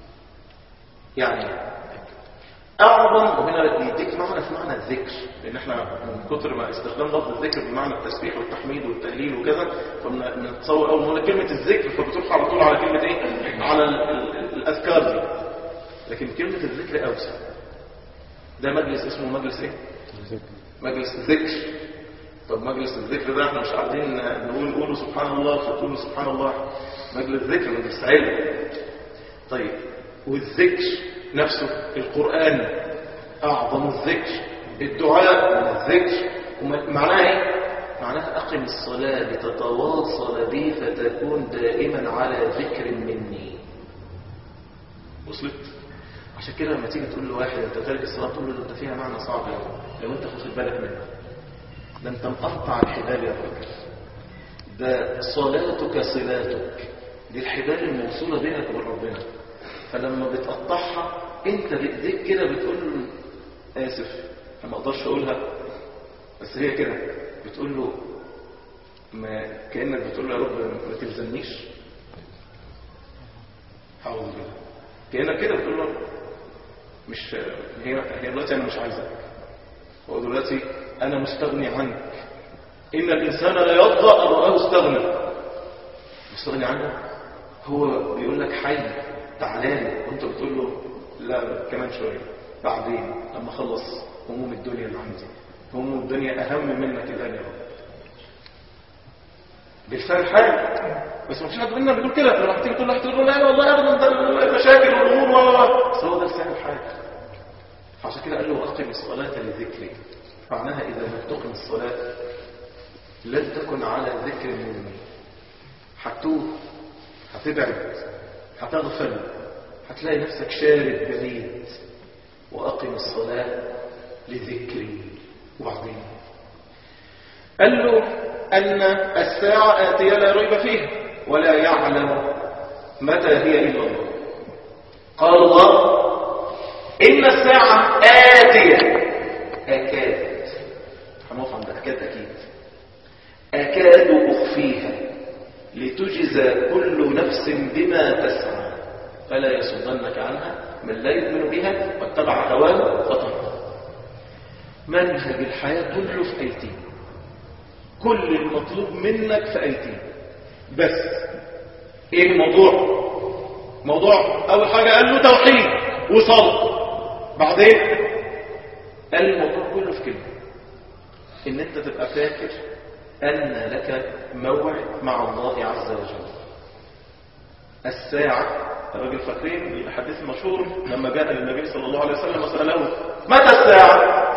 يعني أعظم وهنا يديك معنى في معنى الذكر لأن احنا من كتر ما استخدام لفظ الذكر بمعنى التسبيح والتحميد والتهليل وكذا فبنتصور أول ما نقول كلمة الذكر فبتروح على طول على كلمة إيه؟ على الأذكار دي لكن كلمة الذكر أوسع ده مجلس اسمه مجلس إيه؟ مجلس الذكر طب مجلس الذكر ده احنا مش قاعدين نقول قولوا سبحان الله فتقولوا سبحان الله مجلس ذكر مجلس علم طيب والذكر نفسه القرآن أعظم الذكر الدعاء من الذكر معناها ايه معناها أقم الصلاة لتتواصل بي فتكون دائما على ذكر مني وصلت عشان كده لما تيجي تقول لواحد انت تارك الصلاة تقول له انت فيها معنى صعب لو انت خد بالك منه ده انت مقطع الحبال يا راجل ده صلاتك صلاتك دي الحبال الموصولة بينك وبين ربنا فلما بتقطعها انت بايديك كده بتقول له اسف انا ما اقدرش اقولها بس هي كده بتقول له ما كانك بتقول له يا رب ما تلزمنيش حاول كده كانك كده بتقول له مش هي هي دلوقتي انا مش عايزك هو دلوقتي انا مستغني عنك ان الانسان لا يطغى ان راه استغنى مستغني عنه هو بيقول لك حي تعالى وانت بتقول له لا كمان شويه بعدين لما اخلص هموم الدنيا اللي عندي هموم الدنيا اهم منك الان يا رب بالفعل حاجه بس ما فيش حد منا بيقول كده لما تيجي تقول له تقول له لا والله ابدا ده المشاكل والامور بس هو ده لسان الحال عشان كده قال له اقم الصلاه لذكري معناها اذا لم تقم الصلاه لن تكن على ذكر مني هتوه هتبعد هتغفل هتلاقي نفسك شارد بعيد وأقم الصلاة لذكري وبعدين قال له أن الساعة آتية لا ريب فيها ولا يعلم متى هي إلا الله قال الله إن الساعة آتية أكاد هنقف عند أكاد أكيد أكاد أخفيها لتجزى كل نفس بما تسعى فلا يصدنك عنها من لا يؤمن بها واتبع هواه فطر منهج الحياة كله في ايتين كل المطلوب منك في ايتين بس ايه الموضوع موضوع اول حاجة قال له توحيد وصلاة بعدين قال الموضوع كله في كلمة ان انت تبقى فاكر ان لك موعد مع الله عز وجل الساعة الراجل فاكرين الحديث المشهور لما جاء للنبي صلى الله عليه وسلم وسأله متى الساعة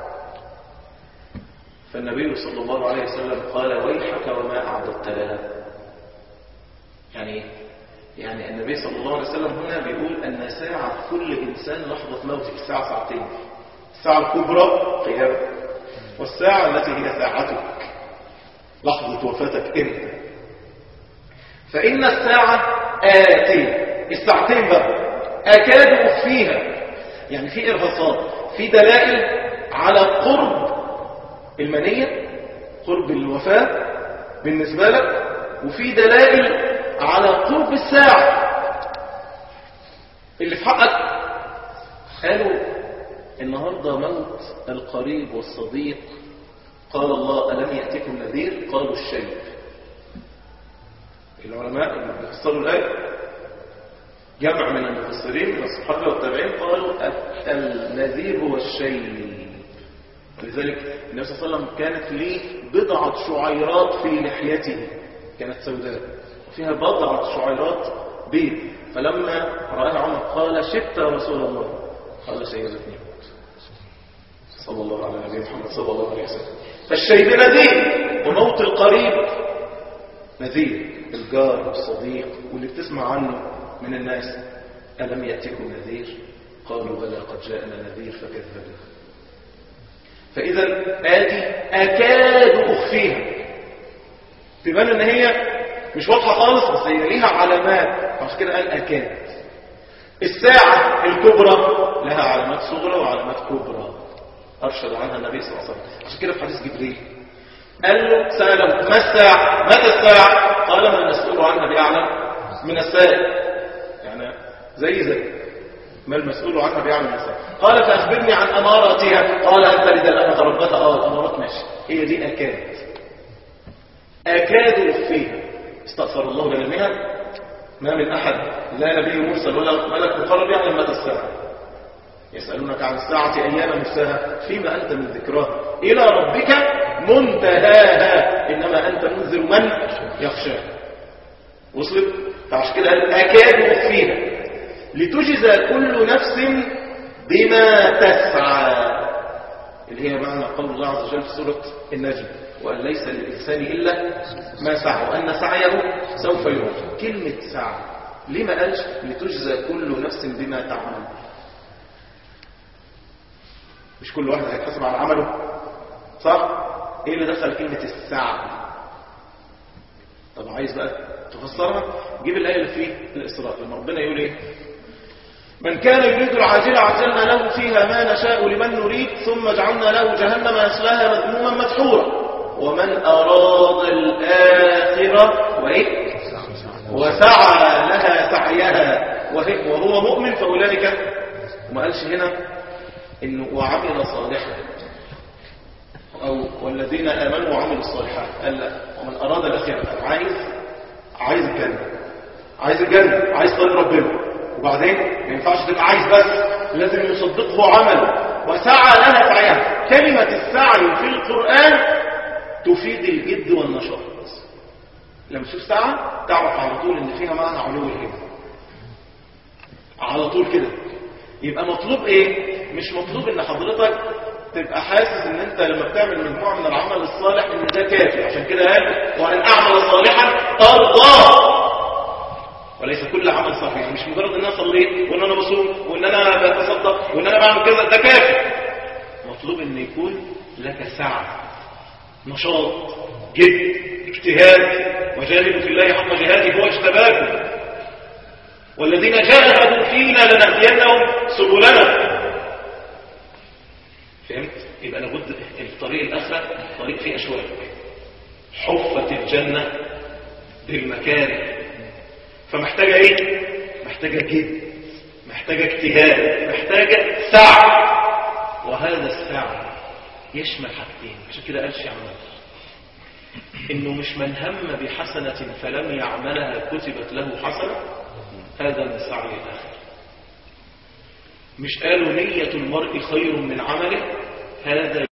فالنبي صلى الله عليه وسلم قال ويحك وما أعددت لها يعني ايه؟ يعني النبي صلى الله عليه وسلم هنا بيقول أن ساعة كل إنسان لحظة موته الساعة ساعتين الساعة الكبرى قيامة والساعة التي هي ساعتك لحظة وفاتك انت فإن الساعة آتية الساعتين بقى أكاد أخفيها يعني في إرهاصات في دلائل على قرب المنية قرب الوفاة بالنسبة لك وفي دلائل على قرب الساعة اللي في حقك قالوا النهاردة موت القريب والصديق قال الله ألم يأتكم نذير قالوا الشيء العلماء اللي بيفسروا الآية جمع من المفسرين من الصحابة والتابعين قالوا النذير هو الشيء ولذلك النبي صلى الله عليه وسلم كانت ليه بضعة شعيرات في لحيته كانت سوداء وفيها بضعة شعيرات بيض فلما رأى عمر قال شبت يا رسول الله قال سيدتني موت صلى الله على نبينا محمد صلى الله عليه وسلم فالشيب نذير وموت القريب نذير الجار والصديق واللي بتسمع عنه من الناس ألم يأتكم نذير قالوا بلى قد جاءنا نذير فكذبنا فإذا آتي أكاد أخفيها تبان ان هي مش واضحة خالص بس هي ليها علامات عشان كده قال أكاد الساعة الكبرى لها علامات صغرى وعلامات كبرى أرشد عنها النبي صلى الله عليه وسلم عشان كده في حديث جبريل قال له سأله ما الساعة متى الساعة قال ما المسؤول عنها بأعلم من السائل يعني زي زي ما المسؤول عنها بيعلم من السائل قال فأخبرني عن أماراتها قال أنت لدى الأمة ربتها اه الأمارات ماشي هي دي أكاد أكاد أخفيها استغفر الله لعلمها ما من أحد لا نبي مرسل ولا ملك مقرب يعلم متى الساعة يسألونك عن الساعة أيام مرساها فيما أنت من ذكراها إلى ربك منتهاها إنما أنت منذر من يخشاها وصلت فعش كده قال أكاد أخفيها لتجزى كل نفس بما تسعى اللي هي معنى قول الله عز وجل في سورة النجم وأن ليس للإنسان إلا ما سعى وأن سعيه سوف يرى كلمة سعى ليه ما قالش لتجزى كل نفس بما تعمل مش كل واحد هيتحسب على عمله صح ايه اللي دخل كلمة السعي طب عايز بقى تفسرها جيب الآية اللي في الإسراء لما ربنا يقول ايه من كان يريد العاجلة عجلنا له فيها ما نشاء لمن نريد ثم جعلنا له جهنم يصلاها مذموما مدحورا ومن أراد الآخرة وإيه وسعى لها سعيها وهي- وهو مؤمن فأولئك وما قالش هنا إنه وعمل صالحا أو والذين آمنوا وعملوا الصالحات قال لا ومن أراد الآخرة عايز عايز الجنة عايز الجنة عايز طريق ربنا وبعدين ما ينفعش تبقى عايز بس لازم يصدقه عمل وسعى لها سعيها كلمة السعي في القرآن تفيد الجد والنشاط لما تشوف ساعة تعرف على طول ان فيها معنى علو الهمة على طول كده يبقى مطلوب ايه مش مطلوب ان حضرتك تبقى حاسس ان انت لما بتعمل مجموعة من العمل الصالح ان ده كافي عشان كده قال وان اعمل صالحا ترضاه وليس كل عمل صالح يعني مش مجرد ان انا صليت وان انا بصوم وان انا بتصدق وان انا بعمل كذا ده كافي مطلوب ان يكون لك سعه نشاط جد اجتهاد وجاهدوا في الله حق جهاده هو اجتباكم والذين جاهدوا فينا لنهدينهم سبلنا فهمت يبقى لابد الطريق الاخره طريق فيه اشواك حفت الجنه بالمكاره فمحتاجه ايه محتاجه جد محتاجه اجتهاد محتاجه سعي وهذا السعي يشمل حاجتين عشان كده قالش يعمل انه مش من هم بحسنة فلم يعملها كتبت له حسنة هذا من سعي الاخر مش قالوا نية المرء خير من عمله هذا